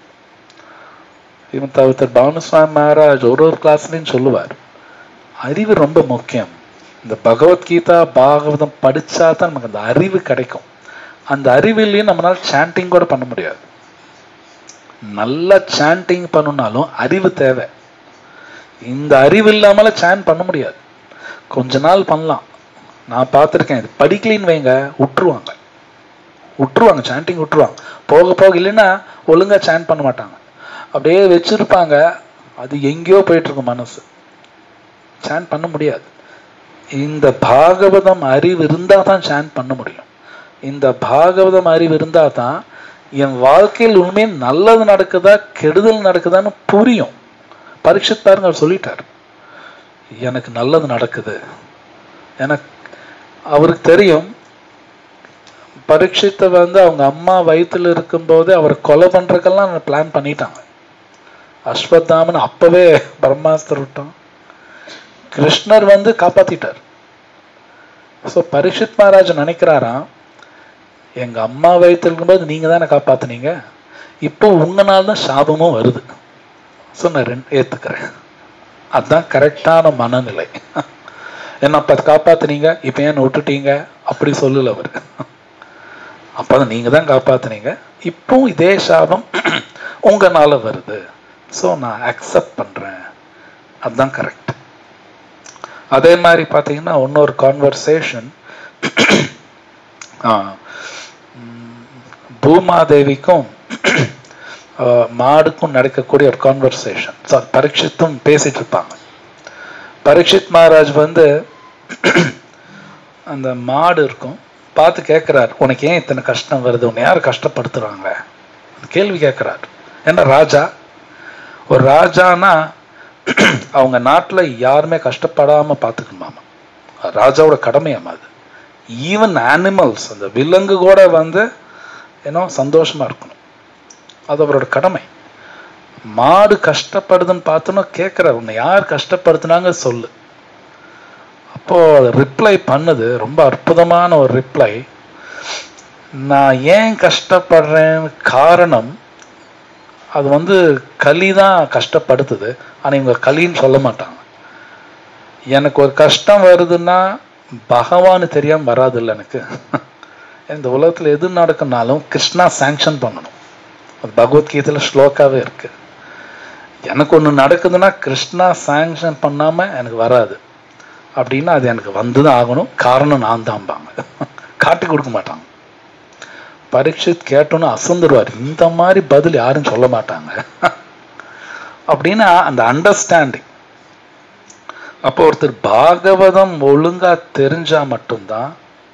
இவன் தவிர்த்தர் பானுசுவாமி மகாராஜ் ஒரு ஒரு கிளாஸ்லயும் சொல்லுவார் அறிவு ரொம்ப முக்கியம் இந்த பகவத்கீதா பாகவதம் படிச்சா தான் நமக்கு அந்த அறிவு கிடைக்கும் அந்த அறிவிலையும் நம்மளால சாண்டிங் கூட பண்ண முடியாது நல்லா சாண்டிங் பண்ணணும்னாலும் அறிவு தேவை இந்த அறிவு இல்லாமல சாண்ட் பண்ண முடியாது கொஞ்ச நாள் பண்ணலாம் நான் பார்த்துருக்கேன் இது படிக்கலின்னு வைங்க விட்டுருவாங்க விட்டுருவாங்க சாண்டிங் விட்டுருவாங்க போக போக இல்லைன்னா ஒழுங்கா சாண்ட் பண்ண மாட்டாங்க அப்படியே வச்சிருப்பாங்க அது எங்கேயோ போயிட்டு இருக்கும் மனசு சான் பண்ண முடியாது இந்த பாகவதம் அறிவு இருந்தால் தான் சான் பண்ண முடியும் இந்த பாகவதம் அறிவு இருந்தால் தான் என் வாழ்க்கையில் உண்மையே நல்லது நடக்குதா கெடுதல் நடக்குதான்னு புரியும் பரீட்சித் பாருங்க அவர் சொல்லிட்டார் எனக்கு நல்லது நடக்குது எனக்கு அவருக்கு தெரியும் பரீட்சித்தை வந்து அவங்க அம்மா வயித்துல இருக்கும்போதே அவர் கொலை பண்றதுக்கெல்லாம் பிளான் பண்ணிட்டாங்க அஸ்வத்தாமன் அப்பவே பிரம்மாஸ்திரம் விட்டோம் கிருஷ்ணர் வந்து காப்பாத்திட்டார் ஸோ பரீட்சித் மகாராஜ் நினைக்கிறாராம் எங்க அம்மா வயித்துல இருக்கும்போது நீங்க தானே காப்பாத்துனீங்க இப்போ உங்களால தான் சாபமும் வருது ஸோ நான் ரெண்டு ஏத்துக்கிறேன் அதுதான் கரெக்டான மனநிலை என்ன அப்ப காப்பாத்துனீங்க இப்ப ஏன் விட்டுட்டீங்க அப்படி சொல்லல அவர் அப்பதான் நீங்க தான் காப்பாத்துனீங்க இப்போ இதே சாபம் உங்களால வருது ஸோ நான் அக்செப்ட் பண்றேன் அதுதான் கரெக்ட் அதே மாதிரி பார்த்தீங்கன்னா இன்னொரு கான்வர்சேஷன் பூமாதேவிக்கும் ஆஹ், மாடுக்கும் நடக்கக்கூடிய ஒரு கான்வர்சேஷன் சாரி பரீட்சித்தும் பேசிட்டு இருப்பாங்க பரீட்சித் மகாராஜ் வந்து அந்த மாடு இருக்கும் பார்த்து கேட்குறாரு உனக்கு ஏன் இத்தனை கஷ்டம் வருது உன்னை யார் கஷ்டப்படுத்துறாங்க கேள்வி கேட்குறாரு ஏன்னா ராஜா ஒரு ராஜானா அவங்க நாட்டுல யாருமே கஷ்டப்படாம பார்த்துக்கணுமாமா ராஜாவோட கடமையாமா அது ஈவன் அனிமல்ஸ் அந்த விலங்கு கூட வந்து ஏன்னோ சந்தோஷமா இருக்கணும் அது அவரோட கடமை மாடு கஷ்டப்படுதுன்னு பார்த்தோன்னா கேட்குறாரு உன்னை யார் கஷ்டப்படுத்துனாங்க சொல்லு அப்போ ரிப்ளை பண்ணுது ரொம்ப அற்புதமான ஒரு ரிப்ளை நான் ஏன் கஷ்டப்படுறேன்னு காரணம் அது வந்து களி தான் கஷ்டப்படுத்துது ஆனா இவங்க களின்னு சொல்ல மாட்டாங்க எனக்கு ஒரு கஷ்டம் வருதுன்னா பகவான் தெரியாம வராது இல்லை எனக்கு இந்த உலகத்துல எது நடக்குனாலும் கிருஷ்ணா சாங்ஷன் பண்ணணும் அது பகவத்கீதையில ஸ்லோகாவே இருக்கு எனக்கு ஒண்ணு நடக்குதுன்னா கிருஷ்ணா சாங்ஷன் பண்ணாம எனக்கு வராது அப்படின்னா அது எனக்கு வந்துதான் ஆகணும் காரணம் நான் தான்பாங்க காட்டி கொடுக்க மாட்டாங்க பரீட்சித் கேட்டோன்னு அசந்துருவார் இந்த மாதிரி பதில் யாரும் சொல்ல மாட்டாங்க அப்படின்னா அந்த அண்டர்ஸ்டாண்டிங் அப்போ ஒருத்தர் பாகவதம் ஒழுங்கா தெரிஞ்சா மட்டும்தான்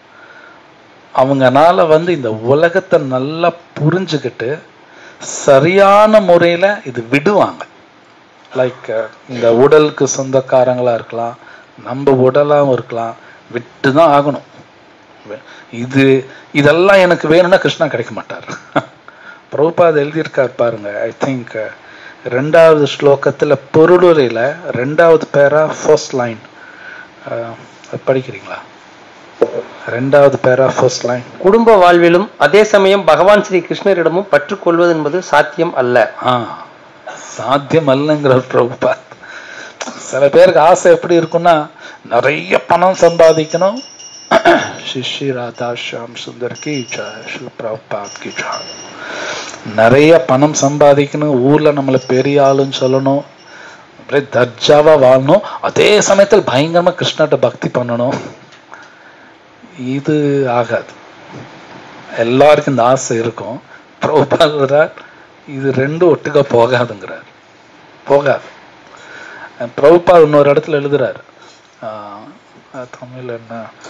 அவங்கனால வந்து இந்த உலகத்தை நல்லா புரிஞ்சுக்கிட்டு சரியான முறையில இது விடுவாங்க லைக் இந்த உடலுக்கு சொந்தக்காரங்களா இருக்கலாம் நம்ம உடலாவும் இருக்கலாம் விட்டு தான் ஆகணும் இது இதெல்லாம் எனக்கு வேணும்னா கிருஷ்ணா கிடைக்க மாட்டார் பிரபுபாத் எழுதியிருக்கார் பாருங்க ஐ திங்க் ரெண்டாவது ஸ்லோகத்துல பொருளுரையில ரெண்டாவது பேரா ஃபர்ஸ்ட் லைன் படிக்கிறீங்களா ரெண்டாவது பேரா ஃபர்ஸ்ட் லைன் குடும்ப வாழ்விலும் அதே சமயம் பகவான் ஸ்ரீ கிருஷ்ணரிடமும் பற்றுக்கொள்வது என்பது சாத்தியம் அல்ல ஆ சாத்தியம் அல்லங்கிற பிரபுபாத் சில பேருக்கு ஆசை எப்படி இருக்கும்னா நிறைய பணம் சம்பாதிக்கணும் சிஷி ராதா ஷாம் சுந்தர் கி ஜெய், ஸ்ரீ பிரபுபாத் கி ஜெய். நிறைய பணம் சம்பாதிக்கணும் ஊர்ல நம்மளை பெரிய ஆளுன்னு சொல்லணும் அப்படியே தர்ஜாவா வாழணும் அதே சமயத்தில் பயங்கரமா கிருஷ்ணர்ட்ட பக்தி பண்ணணும் இது ஆகாது எல்லாருக்கும் இந்த ஆசை இருக்கும் பிரபுபாதர் இது ரெண்டும் ஒட்டுக்கா போகாதுங்கிறார் போகாது அஹ் பிரபுபாத் இன்னொரு இடத்துல எழுதுறாரு ஆஹ் அஹ் தமிழ் என்ன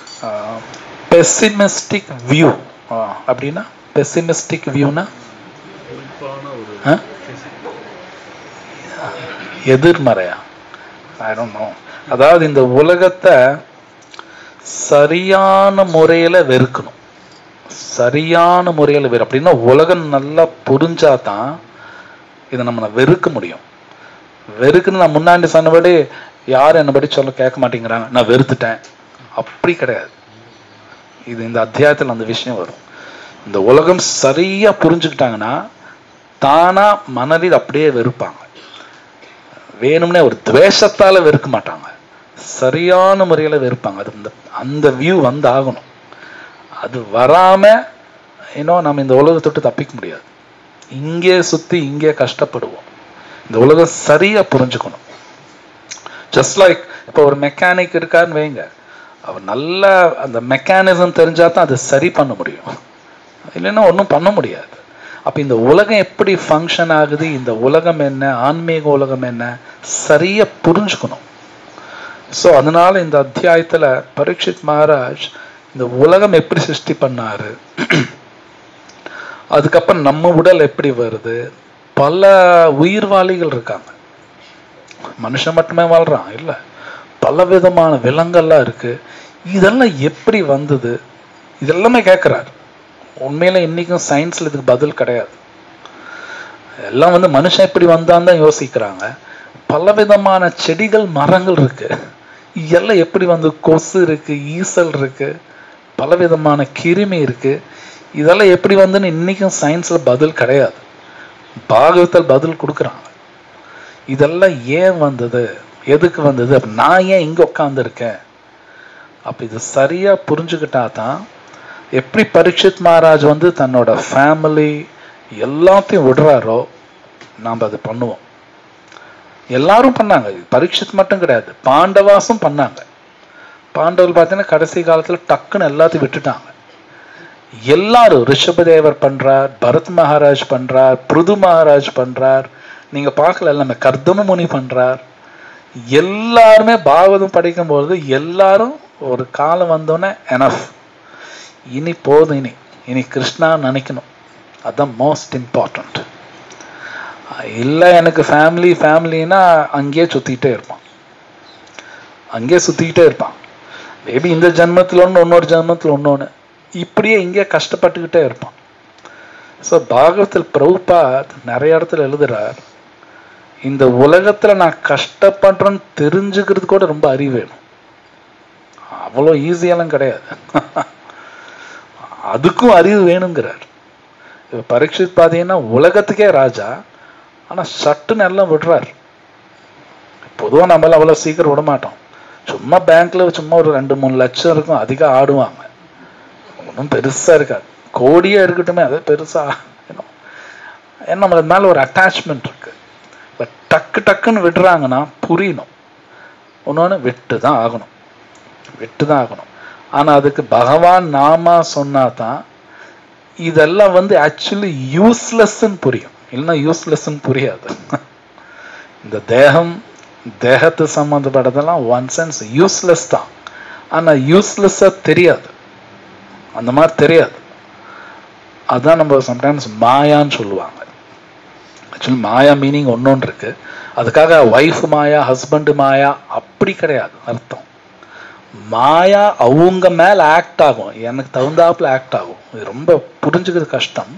பெசிமிஸ்டிக் வியூ அப்படின்னா பெசிமிஸ்டிக் வியூனா குறிப்பான ஒரு எதிர்மறையா ஐ டோன்ட் நோ அதாவது இந்த உலகத்தை சரியான முறையில வெறுக்கணும் சரியான முறையில வெறு அப்படின்னா உலகம் நல்லா புரிஞ்சாதான் இதை நம்ம வெறுக்க முடியும் வெறுக்குன்னு நான் முன்னாடி சொன்னபடி யாரும் என்னபடி சொல்ல கேட்க மாட்டேங்கிறாங்க நான் வெறுத்துட்டேன் அப்படி கிடையாது இது இந்த அத்தியாயத்தில் அந்த விஷயம் வரும் இந்த உலகம் சரியா புரிஞ்சுக்கிட்டாங்கன்னா தானா மனதில் அப்படியே வெறுப்பாங்க வேணும்னே ஒரு துவேஷத்தால வெறுக்க மாட்டாங்க சரியான முறையில வெறுப்பாங்க அது அந்த அந்த வியூ வந்து ஆகணும் அது வராம இன்னும் நம்ம இந்த உலகத்தை விட்டு தப்பிக்க முடியாது இங்கே சுத்தி இங்கே கஷ்டப்படுவோம் இந்த உலகம் சரியா புரிஞ்சுக்கணும் ஜஸ்ட் லைக் இப்போ ஒரு மெக்கானிக் இருக்காருன்னு வைங்க அவர் நல்ல அந்த மெக்கானிசம் தெரிஞ்சா தான் அதை சரி பண்ண முடியும் இல்லைன்னா ஒன்றும் பண்ண முடியாது அப்ப இந்த உலகம் எப்படி ஃபங்க்ஷன் ஆகுது இந்த உலகம் என்ன ஆன்மீக உலகம் என்ன சரியா புரிஞ்சுக்கணும் ஸோ அதனால இந்த அத்தியாயத்துல பரீட்சித் மகாராஜ் இந்த உலகம் எப்படி சிருஷ்டி பண்ணாரு அதுக்கப்புறம் நம்ம உடல் எப்படி வருது பல உயிர்வாளிகள் இருக்காங்க மனுஷன் மட்டுமே வாழ்றான் இல்ல பல விதமான விலங்கெல்லாம் இருக்கு இதெல்லாம் எப்படி வந்தது இதெல்லாமே கேட்கிறார் உண்மையில இன்னைக்கும் சயின்ஸ்ல இதுக்கு பதில் கிடையாது எல்லாம் வந்து மனுஷன் எப்படி வந்தான்னு தான் யோசிக்கிறாங்க பல விதமான செடிகள் மரங்கள் இருக்கு இதெல்லாம் எப்படி வந்து கொசு இருக்கு ஈசல் இருக்கு பல விதமான கிருமி இருக்கு இதெல்லாம் எப்படி வந்துன்னு இன்னைக்கும் சயின்ஸ்ல பதில் கிடையாது பாகவத்தில் பதில் கொடுக்குறாங்க இதெல்லாம் ஏன் வந்தது எதுக்கு வந்தது அப்ப நான் ஏன் இங்க உட்காந்துருக்கேன் அப்ப இது சரியா புரிஞ்சுக்கிட்டா தான் எப்படி பரீட்சித் மகாராஜ் வந்து தன்னோட ஃபேமிலி எல்லாத்தையும் விடுறாரோ நாம் அதை பண்ணுவோம் எல்லாரும் பண்ணாங்க பரீட்சித் மட்டும் கிடையாது பாண்டவாசும் பண்ணாங்க பாண்டவர் பார்த்தீங்கன்னா கடைசி காலத்துல டக்குன்னு எல்லாத்தையும் விட்டுட்டாங்க எல்லாரும் ரிஷபதேவர் பண்றார் பரத் மகாராஜ் பண்றார் பிருது மகாராஜ் பண்றார் நீங்க பார்க்கல எல்லாமே கர்தம முனி பண்றார் எல்லாருமே பாகவதம் படிக்கும்போது எல்லாரும் ஒரு காலம் வந்தோடனே எனஃப் இனி போதும் இனி இனி கிருஷ்ணா நினைக்கணும் அதான் மோஸ்ட் இம்பார்ட்டண்ட் இல்லை எனக்கு ஃபேமிலி ஃபேமிலின்னா அங்கேயே சுத்திக்கிட்டே இருப்பான் அங்கேயே சுத்திக்கிட்டே இருப்பான் மேபி இந்த ஜென்மத்தில் ஒன்று இன்னொரு ஜென்மத்தில் ஒன்று இப்படியே இங்கே கஷ்டப்பட்டுக்கிட்டே இருப்பான் ஸோ பாகவத்தில் பிரபுபாத் நிறைய இடத்துல எழுதுறார் இந்த உலகத்துல நான் கஷ்டப்படுறேன்னு தெரிஞ்சுக்கிறது கூட ரொம்ப அறிவு வேணும் அவ்வளோ ஈஸியெல்லாம் கிடையாது அதுக்கும் அறிவு வேணுங்கிறார் இப்ப பரீட்சித் பார்த்தீங்கன்னா உலகத்துக்கே ராஜா ஆனா சட்டுன்னு எல்லாம் விடுறார் பொதுவா நம்மளால அவ்வளவு சீக்கிரம் விட மாட்டோம் சும்மா பேங்க்ல சும்மா ஒரு ரெண்டு மூணு லட்சம் இருக்கும் அதிகம் ஆடுவாங்க ஒன்றும் பெருசா இருக்காது கோடியே இருக்கட்டுமே அது பெருசா you know. ஏன்னா நம்ம அது மேல ஒரு அட்டாச்மெண்ட் இருக்கு பட் டக்கு டக்குன்னு விடுறாங்கன்னா புரியணும் ஒன்னொன்னு விட்டு தான் ஆகணும் விட்டு தான் ஆகணும் ஆனா அதுக்கு பகவான் நாமா சொன்னா தான் இதெல்லாம் வந்து ஆக்சுவலி யூஸ்லெஸ்ன்னு புரியும் இல்லைன்னா யூஸ்லெஸ்ன்னு புரியாது இந்த தேகம் தேகத்து சம்மந்தப்பட்டதெல்லாம் ஒன் சென்ஸ் யூஸ்லெஸ் தான் ஆனா யூஸ்லெஸ்ஸா தெரியாது அந்த மாதிரி தெரியாது அதான் நம்ம சம்டைம்ஸ் மாயான்னு சொல்லுவாங்க ஆக்சுவலி மாயா மீனிங் ஒன்னொன்று இருக்கு அதுக்காக ஒய்ஃப் மாயா ஹஸ்பண்ட் மாயா அப்படி கிடையாது அர்த்தம் மாயா அவங்க மேல ஆக்ட் ஆகும் எனக்கு தகுந்தாப்புல ஆக்ட் ஆகும் இது ரொம்ப புரிஞ்சுக்கிறது கஷ்டம்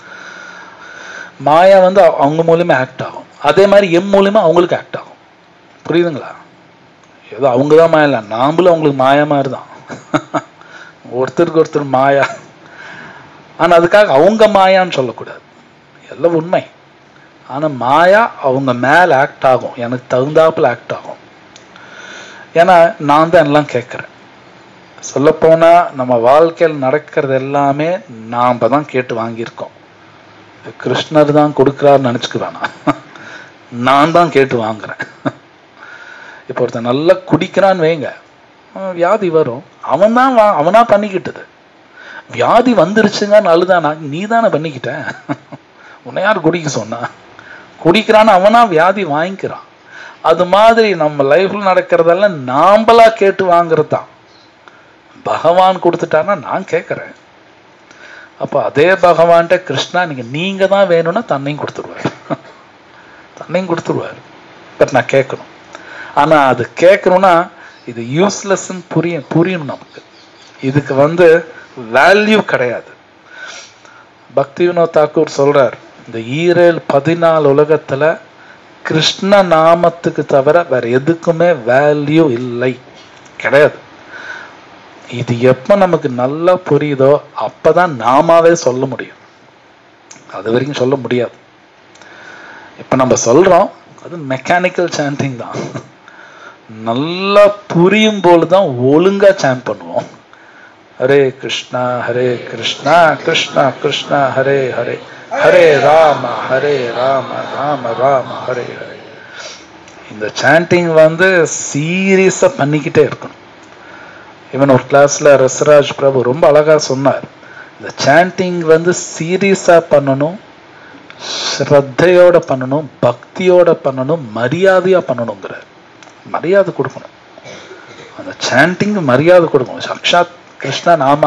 மாயா வந்து அவ- அவங்க மூலியமா ஆக்ட் ஆகும் அதே மாதிரி எம் மூலியமா அவங்களுக்கு ஆக்ட் ஆகும் புரியுதுங்களா ஏதோ அவங்க தான் மாயா இல்லை நாமளும் அவங்களுக்கு மாயா மாதிரி தான் ஒருத்தருக்கு ஒருத்தர் மாயா ஆனா அதுக்காக அவங்க மாயான்னு சொல்லக்கூடாது எல்லாம் உண்மை ஆனா மாயா அவங்க மேல ஆக்ட் ஆகும் எனக்கு தகுந்தாப்புல ஆக்ட் ஆகும் ஏன்னா நான் தான் எல்லாம் கேட்குறேன் சொல்லப்போனா நம்ம வாழ்க்கையில் நடக்கிறது எல்லாமே நாம தான் கேட்டு வாங்கியிருக்கோம் கிருஷ்ணர் தான் கொடுக்குறாருன்னு நினச்சிக்க வேணாம் நான் தான் கேட்டு வாங்குறேன் இப்போ ஒருத்தன் நல்லா குடிக்கிறான்னு வைங்க அவன் வியாதி வரும் அவன் தான் வா அவனா பண்ணிக்கிட்டது வியாதி வந்துருச்சுங்கன்னு அழுதானா நீ தானே பண்ணிக்கிட்ட உன்னை யார் குடிக்க சொன்னா குடிக்கிறான்னு அவனா வியாதி வாங்கிக்கிறான் அது மாதிரி நம்ம லைஃப்ல நடக்கிறதெல்லாம் நாம்பளா கேட்டு வாங்குறது தான் பகவான் கொடுத்துட்டாருன்னா நான் கேட்குறேன் அப்போ அதே பகவான்கிட்ட கிருஷ்ணா நீங்க நீங்க தான் வேணும்னா தன்னையும் கொடுத்துருவார் தன்னையும் கொடுத்துருவார் பட் நான் கேட்கணும் ஆனா அது கேட்கணும்னா இது யூஸ்லெஸ்ன்னு புரிய புரியணும் நமக்கு இதுக்கு வந்து வேல்யூ கிடையாது பக்தி வினோத் தாக்கூர் சொல்றார் இந்த ஈரேல் பதினாலு உலகத்துல கிருஷ்ண நாமத்துக்கு தவிர வேற எதுக்குமே வேல்யூ இல்லை கிடையாது இது எப்ப நமக்கு நல்லா புரியுதோ அப்பதான் நாமாவே சொல்ல முடியும் அது வரைக்கும் சொல்ல முடியாது இப்ப நம்ம சொல்றோம் அது மெக்கானிக்கல் சாண்டிங் தான் நல்லா புரியும் போது தான் ஒழுங்கா சாண்ட் பண்ணுவோம் ஹரே கிருஷ்ணா ஹரே கிருஷ்ணா கிருஷ்ணா கிருஷ்ணா ஹரே ஹரே ஹரே ராம ஹரே ராம ராம ராம ஹரே ஹரே இந்த சாண்டிங் வந்து சீரியஸா பண்ணிக்கிட்டே இருக்கணும் இவன் ஒரு கிளாஸ்ல ரசராஜ் பிரபு ரொம்ப அழகா சொன்னார் இந்த சாண்டிங் வந்து சீரியஸா பண்ணணும் ஸ்ரத்தையோட பண்ணணும் பக்தியோட பண்ணணும் மரியாதையா பண்ணணுங்கிறார் மரியாதை கொடுக்கணும் அந்த சாண்டிங் மரியாதை கொடுக்கணும் சாக்ஷாத் கிருஷ்ண நாமா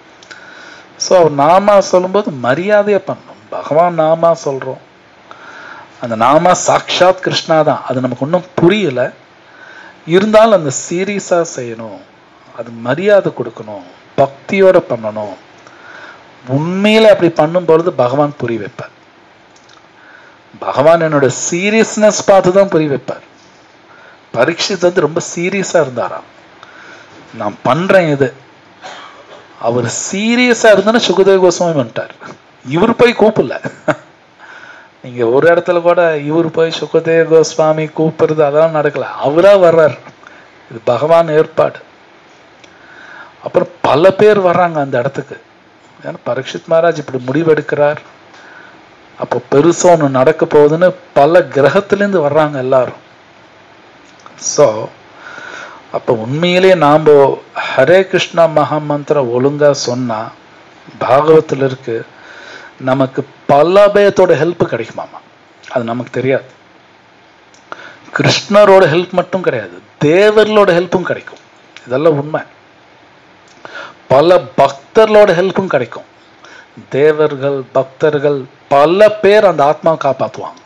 ஸோ அவர் நாமா சொல்லும்போது மரியாதையை பண்ணணும் பகவான் நாமா சொல்றோம் அந்த நாமா சாக்ஷாத் கிருஷ்ணா தான் அது நமக்கு ஒன்றும் புரியல இருந்தாலும் அந்த சீரியஸா செய்யணும் அது மரியாதை கொடுக்கணும் பக்தியோட பண்ணணும் உண்மையில அப்படி பண்ணும் பொழுது பகவான் புரிய வைப்பார் பகவான் என்னோட சீரியஸ்னஸ் பார்த்து தான் புரிய வைப்பார் பரீட்சித் வந்து ரொம்ப சீரியஸா இருந்தாராம் நான் பண்றேன் இது அவர் சீரியஸா இருந்தா சுகதேவ கோஸ்வாமி வந்துட்டார் இவர் போய் கூப்பிடல நீங்க ஒரு இடத்துல கூட இவர் போய் சுகதேவ கோஸ்வாமி கூப்பிடுறது அதெல்லாம் நடக்கல அவரா வர்றார் இது பகவான் ஏற்பாடு அப்புறம் பல பேர் வர்றாங்க அந்த இடத்துக்கு ஏன்னா பரீட்சித் மகாராஜ் இப்படி முடிவெடுக்கிறார் அப்போ பெருசா ஒன்று நடக்க போகுதுன்னு பல கிரகத்திலேருந்து வர்றாங்க எல்லாரும் ஸோ அப்போ உண்மையிலே நாம் ஹரே கிருஷ்ணா மகாமந்திரம் ஒழுங்கா சொன்னா பாகவத்தில் இருக்கு நமக்கு பல பேர்த்தோட ஹெல்ப் கிடைக்குமாமா அது நமக்கு தெரியாது கிருஷ்ணரோட ஹெல்ப் மட்டும் கிடையாது தேவர்களோட ஹெல்ப்பும் கிடைக்கும் இதெல்லாம் உண்மை பல பக்தர்களோட ஹெல்ப்பும் கிடைக்கும் தேவர்கள் பக்தர்கள் பல பேர் அந்த ஆத்மாவை காப்பாற்றுவாங்க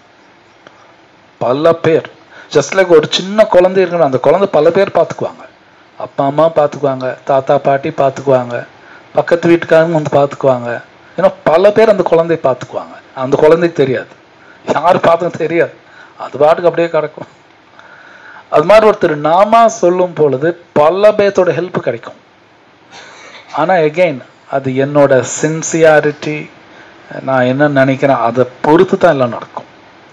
பல பேர் ஜஸ்ட் லைக் ஒரு சின்ன குழந்தை இருக்கணும் அந்த குழந்தை பல பேர் பார்த்துக்குவாங்க அப்பா அம்மா பார்த்துக்குவாங்க தாத்தா பாட்டி பார்த்துக்குவாங்க பக்கத்து வீட்டுக்காரங்க வந்து பார்த்துக்குவாங்க ஏன்னா பல பேர் அந்த குழந்தைய பார்த்துக்குவாங்க அந்த குழந்தைக்கு தெரியாது யார் பார்த்துக்கும் தெரியாது அது பாட்டுக்கு அப்படியே கிடக்கும் அது மாதிரி ஒருத்தர் நாமா சொல்லும் பொழுது பல பேர்த்தோட ஹெல்ப் கிடைக்கும் ஆனா எகெயின் அது என்னோட சின்சியாரிட்டி நான் என்ன நினைக்கிறேன் அதை பொறுத்து தான் எல்லாம் நடக்கும்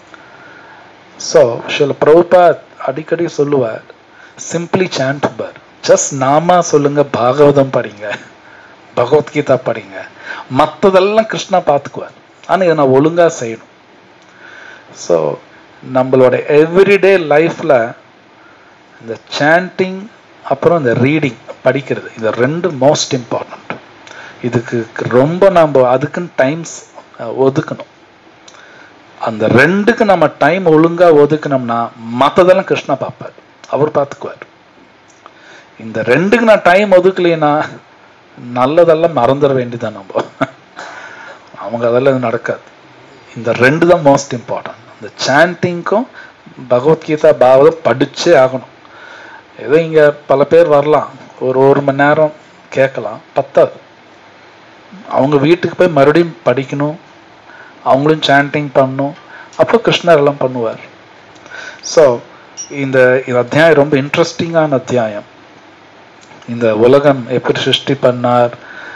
ஸோ சில பிரபுபா அடிக்கடி சொல்லுவார் சிம்பிளி சாண்ட் பர் ஜஸ்ட் நாமா சொல்லுங்க பாகவதம் படிங்க பகவத்கீதா படிங்க மற்றதெல்லாம் கிருஷ்ணா பார்த்துக்குவார் ஆனா இதை நான் ஒழுங்கா செய்யணும் ஸோ நம்மளோட எவ்ரிடே லைஃப்ல இந்த சாண்டிங் அப்புறம் இந்த ரீடிங் படிக்கிறது இது ரெண்டு மோஸ்ட் இம்பார்ட்டன்ட் இதுக்கு ரொம்ப நம்ம அதுக்குன்னு டைம்ஸ் ஒதுக்கணும் அந்த ரெண்டுக்கு நம்ம டைம் ஒழுங்கா ஒதுக்கணும்னா மற்றதெல்லாம் கிருஷ்ணா பார்ப்பார் அவர் பார்த்துக்குவார் இந்த ரெண்டுக்கு நான் டைம் ஒதுக்கலைன்னா நல்லதெல்லாம் மறந்துட வேண்டியதான் நம்ம அவங்க அதெல்லாம் நடக்காது இந்த ரெண்டு தான் மோஸ்ட் இம்பார்ட்டன்ட் இந்த சாண்டிங்க்கும் பகவத்கீதா பாவதம் படிச்சே ஆகணும் ஏதோ இங்க பல பேர் வரலாம் ஒரு ஒரு மணி நேரம் கேட்கலாம் பத்தாது அவங்க வீட்டுக்கு போய் மறுபடியும் படிக்கணும் அவங்களும் சாண்டிங் பண்ணணும் அப்போ கிருஷ்ணர் எல்லாம் பண்ணுவார் ஸோ இந்த இந்த அத்தியாயம் ரொம்ப இன்ட்ரெஸ்டிங்கான அத்தியாயம் இந்த உலகம் எப்படி சிருஷ்டி பண்ணார்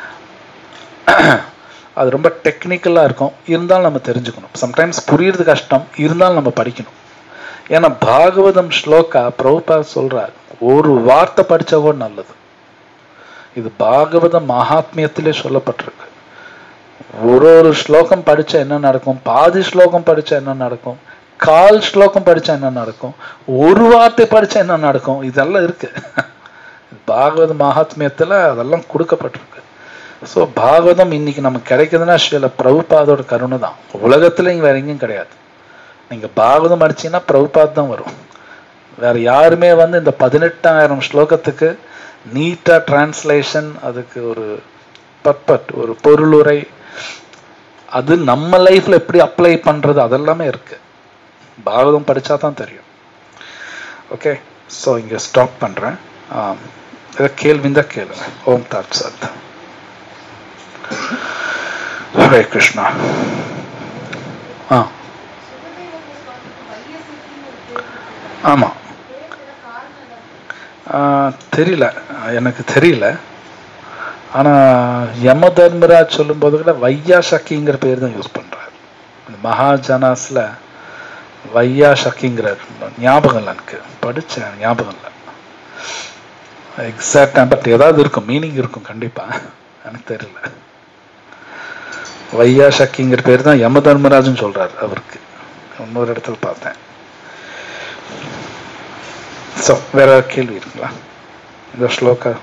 அது ரொம்ப டெக்னிக்கலாக இருக்கும் இருந்தாலும் நம்ம தெரிஞ்சுக்கணும் சம்டைம்ஸ் புரியுறது கஷ்டம் இருந்தாலும் நம்ம படிக்கணும் ஏன்னா பாகவதம் ஸ்லோகா பிரபுபா சொல்றார் ஒரு வார்த்தை படிச்சா கூட நல்லது இது பாகவத மகாத்மியத்திலே சொல்லப்பட்டிருக்கு ஒரு ஒரு ஸ்லோகம் படிச்சா என்ன நடக்கும் பாதி ஸ்லோகம் படிச்சா என்ன நடக்கும் கால் ஸ்லோகம் படிச்சா என்ன நடக்கும் ஒரு வார்த்தை படிச்சா என்ன நடக்கும் இதெல்லாம் இருக்கு பாகவத மகாத்மியத்துல அதெல்லாம் கொடுக்கப்பட்டிருக்கு ஸோ பாகவதம் இன்னைக்கு நமக்கு கிடைக்குதுன்னா ஸ்ரீல பிரபுபாதோட கருணை தான் உலகத்துல இங்க வேற எங்கேயும் கிடையாது நீங்க பாகவதம் அடிச்சீங்கன்னா பிரபுபாத் தான் வரும் வேற யாருமே வந்து இந்த பதினெட்டாயிரம் ஸ்லோகத்துக்கு நீட்டா டிரான்ஸ்லேஷன் அதுக்கு ஒரு பர்பட் ஒரு பொருளுரை அது நம்ம லைஃப்ல எப்படி அப்ளை பண்றது அதெல்லாமே இருக்கு பாகவதம் படிச்சா தான் தெரியும் ஓகே ஸோ இங்க ஸ்டாப் பண்றேன் ஆம், ஏதாவது கேள்வி இருந்தா கேளுங்க ஓம் தாட் சத் ஹரே கிருஷ்ணா ஆ ஆமா ஆ, தெரியல எனக்கு தெரியல ஆனா யம தர்மராஜ் சொல்லும்போது கூட வையா சக்கிங்கிற பேர் தான் யூஸ் பண்றாரு இந்த மகாஜனாஸ்ல வையா சக்கிங்கிறார் ஞாபகம் இல்லை எனக்கு படிச்சேன் ஞாபகம் இல்லை எக்ஸாக்டா பட் ஏதாவது இருக்கும் மீனிங் இருக்கும் கண்டிப்பா எனக்கு தெரியல வையா சக்கிங்கிற பேர் தான் யம தர்மராஜன் சொல்றாரு அவருக்கு இன்னொரு இடத்துல பார்த்தேன் ஸோ வேற ஏதாவது கேள்வி இருக்குங்களா இந்த ஸ்லோகா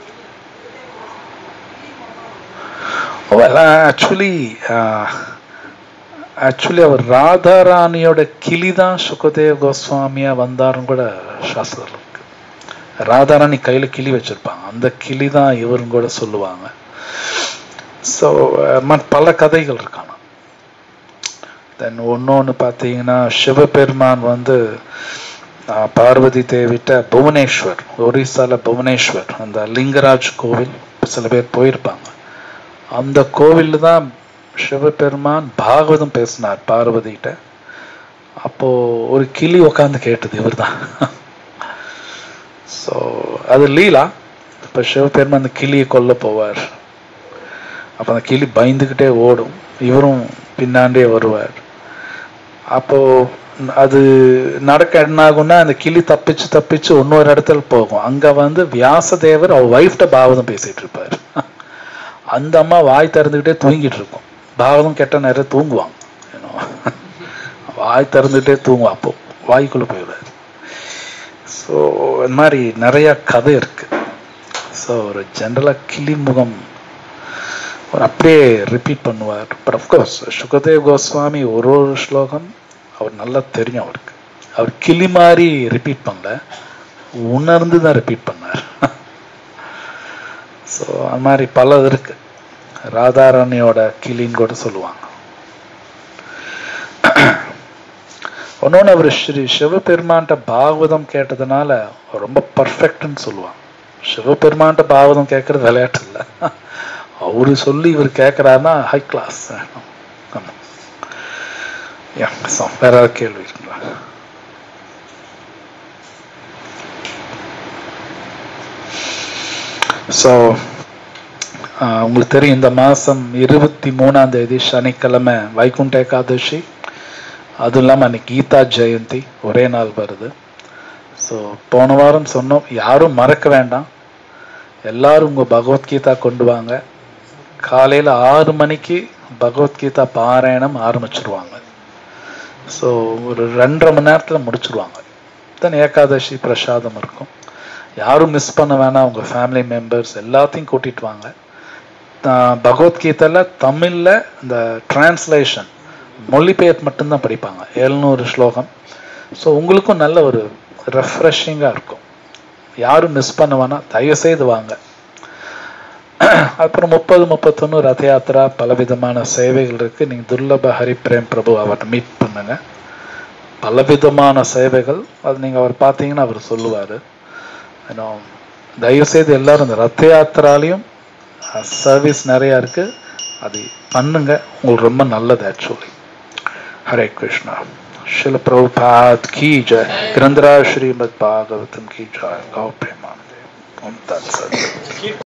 ஆக்சுவலி ஆக்சுவலி அவர் ராதாராணியோட கிளி தான் சுகதேவ் கோஸ்வாமியா வந்தாருன்னு கூட சாஸ்திரம் இருக்கு ராதாராணி கையில கிளி வச்சிருப்பாங்க அந்த கிளி தான் இவரும் கூட சொல்லுவாங்க ஸோ பல கதைகள் இருக்கான தென் ஒன்னொன்னு பார்த்தீங்கன்னா சிவபெருமான் வந்து ஆஹ், பார்வதி தேவிட்ட புவனேஸ்வர் ஒரிசால புவனேஸ்வர் அந்த லிங்கராஜ் கோவில் சில பேர் போயிருப்பாங்க அந்த கோவில்ல தான் சிவபெருமான் பாகவதம் பேசினார் பார்வதிகிட்ட அப்போ ஒரு கிளி உட்காந்து கேட்டது இவர்தான் ஸோ அது லீலா இப்போ சிவபெருமான் அந்த கிளியை கொல்ல போவார் அப்போ அந்த கிளி பயந்துக்கிட்டே ஓடும் இவரும் பின்னாண்டே வருவார் அப்போ அது நடக்க என்ன ஆகும்னா அந்த கிளி தப்பிச்சு தப்பிச்சு இன்னொரு இடத்துல போகும் அங்க வந்து வியாசதேவர் அவர் ஒய்ஃப்ட பாகவதம் பேசிட்டு இருப்பார் அந்த அம்மா வாய் திறந்துக்கிட்டே தூங்கிட்டு இருக்கும் பாகவதம் கெட்ட நேரம் தூங்குவாங்க you know. வாய் திறந்துக்கிட்டே தூங்குவோம் அப்போ வாய்க்குள்ள போயிடுவார் ஸோ இந்த மாதிரி நிறைய கதை இருக்கு ஸோ ஒரு ஜென்ரலாக கிளிமுகம் அவர் அப்படியே ரிப்பீட் பண்ணுவார் பட் அஃப்கோர்ஸ் சுகதேவ் கோஸ்வாமி ஒரு ஒரு ஸ்லோகம் அவர் நல்லா தெரியும் அவருக்கு அவர் கிளி மாதிரி ரிப்பீட் பண்ணல உணர்ந்து தான் ரிப்பீட் பண்ணார் ஸோ அந்த மாதிரி பல இருக்கு ராதாராணியோட கிளின்னு கூட சொல்லுவாங்க ஒன்னொன்று அவர் ஸ்ரீ சிவபெருமான்ட்ட பாகவதம் கேட்டதுனால அவர் ரொம்ப பர்ஃபெக்ட்னு சொல்லுவாங்க சிவபெருமான்ட்ட பாகவதம் கேட்கறது விளையாட்டு இல்லை அவரு சொல்லி இவர் கேட்குறாருன்னா ஹை கிளாஸ் ஆமாம் யா ஸோ வேற ஏதாவது கேள்வி இருக்குங்களா ஸோ உங்களுக்கு தெரியும் இந்த மாதம் இருபத்தி மூணாம் தேதி சனிக்கிழமை வைகுண்ட ஏகாதசி அதுவும் இல்லாமல் அன்னைக்கு கீதா ஜெயந்தி ஒரே நாள் வருது ஸோ போன வாரம் சொன்னோம் யாரும் மறக்க வேண்டாம் எல்லாரும் உங்கள் பகவத்கீதா கொண்டு வாங்க காலையில் ஆறு மணிக்கு பகவத்கீதா பாராயணம் ஆரம்பிச்சிருவாங்க ஸோ ஒரு ரெண்டரை மணி நேரத்தில் முடிச்சிருவாங்க தென் ஏகாதசி பிரசாதம் இருக்கும் யாரும் மிஸ் பண்ண வேணாம் உங்கள் ஃபேமிலி மெம்பர்ஸ் எல்லாத்தையும் கூட்டிட்டு வாங்க ஆஹ் பகவத்கீதையில் தமிழில் இந்த டிரான்ஸ்லேஷன் மொழிபெயர்ப்பு மட்டும்தான் படிப்பாங்க எழுநூறு ஸ்லோகம் ஸோ உங்களுக்கும் நல்ல ஒரு ரெஃப்ரெஷிங்காக இருக்கும் யாரும் மிஸ் பண்ண வேணாம் தயவு செய்து வாங்க அப்புறம் முப்பது முப்பத்தொன்று ரத யாத்திரா பலவிதமான சேவைகள் இருக்கு நீங்க துர்லப ஹரிப்ரேம் பிரபு அவர்கிட்ட மீட் பண்ணுங்க பலவிதமான சேவைகள் அது நீங்க அவர் பார்த்தீங்கன்னா அவர் சொல்லுவாரு ஏன்னா தயவு செய்து எல்லாரும் இந்த ரத்த யாத்திராலையும் சர்வீஸ் நிறைய இருக்கு அது பண்ணுங்க உங்களுக்கு ரொம்ப நல்லது ஆக்சுவலி हरे कृष्णा शिल प्रभुपाद की जय ग्रंथराज श्रीमद भागवतम की जय गौ प्रेमानंद ओम तत्सत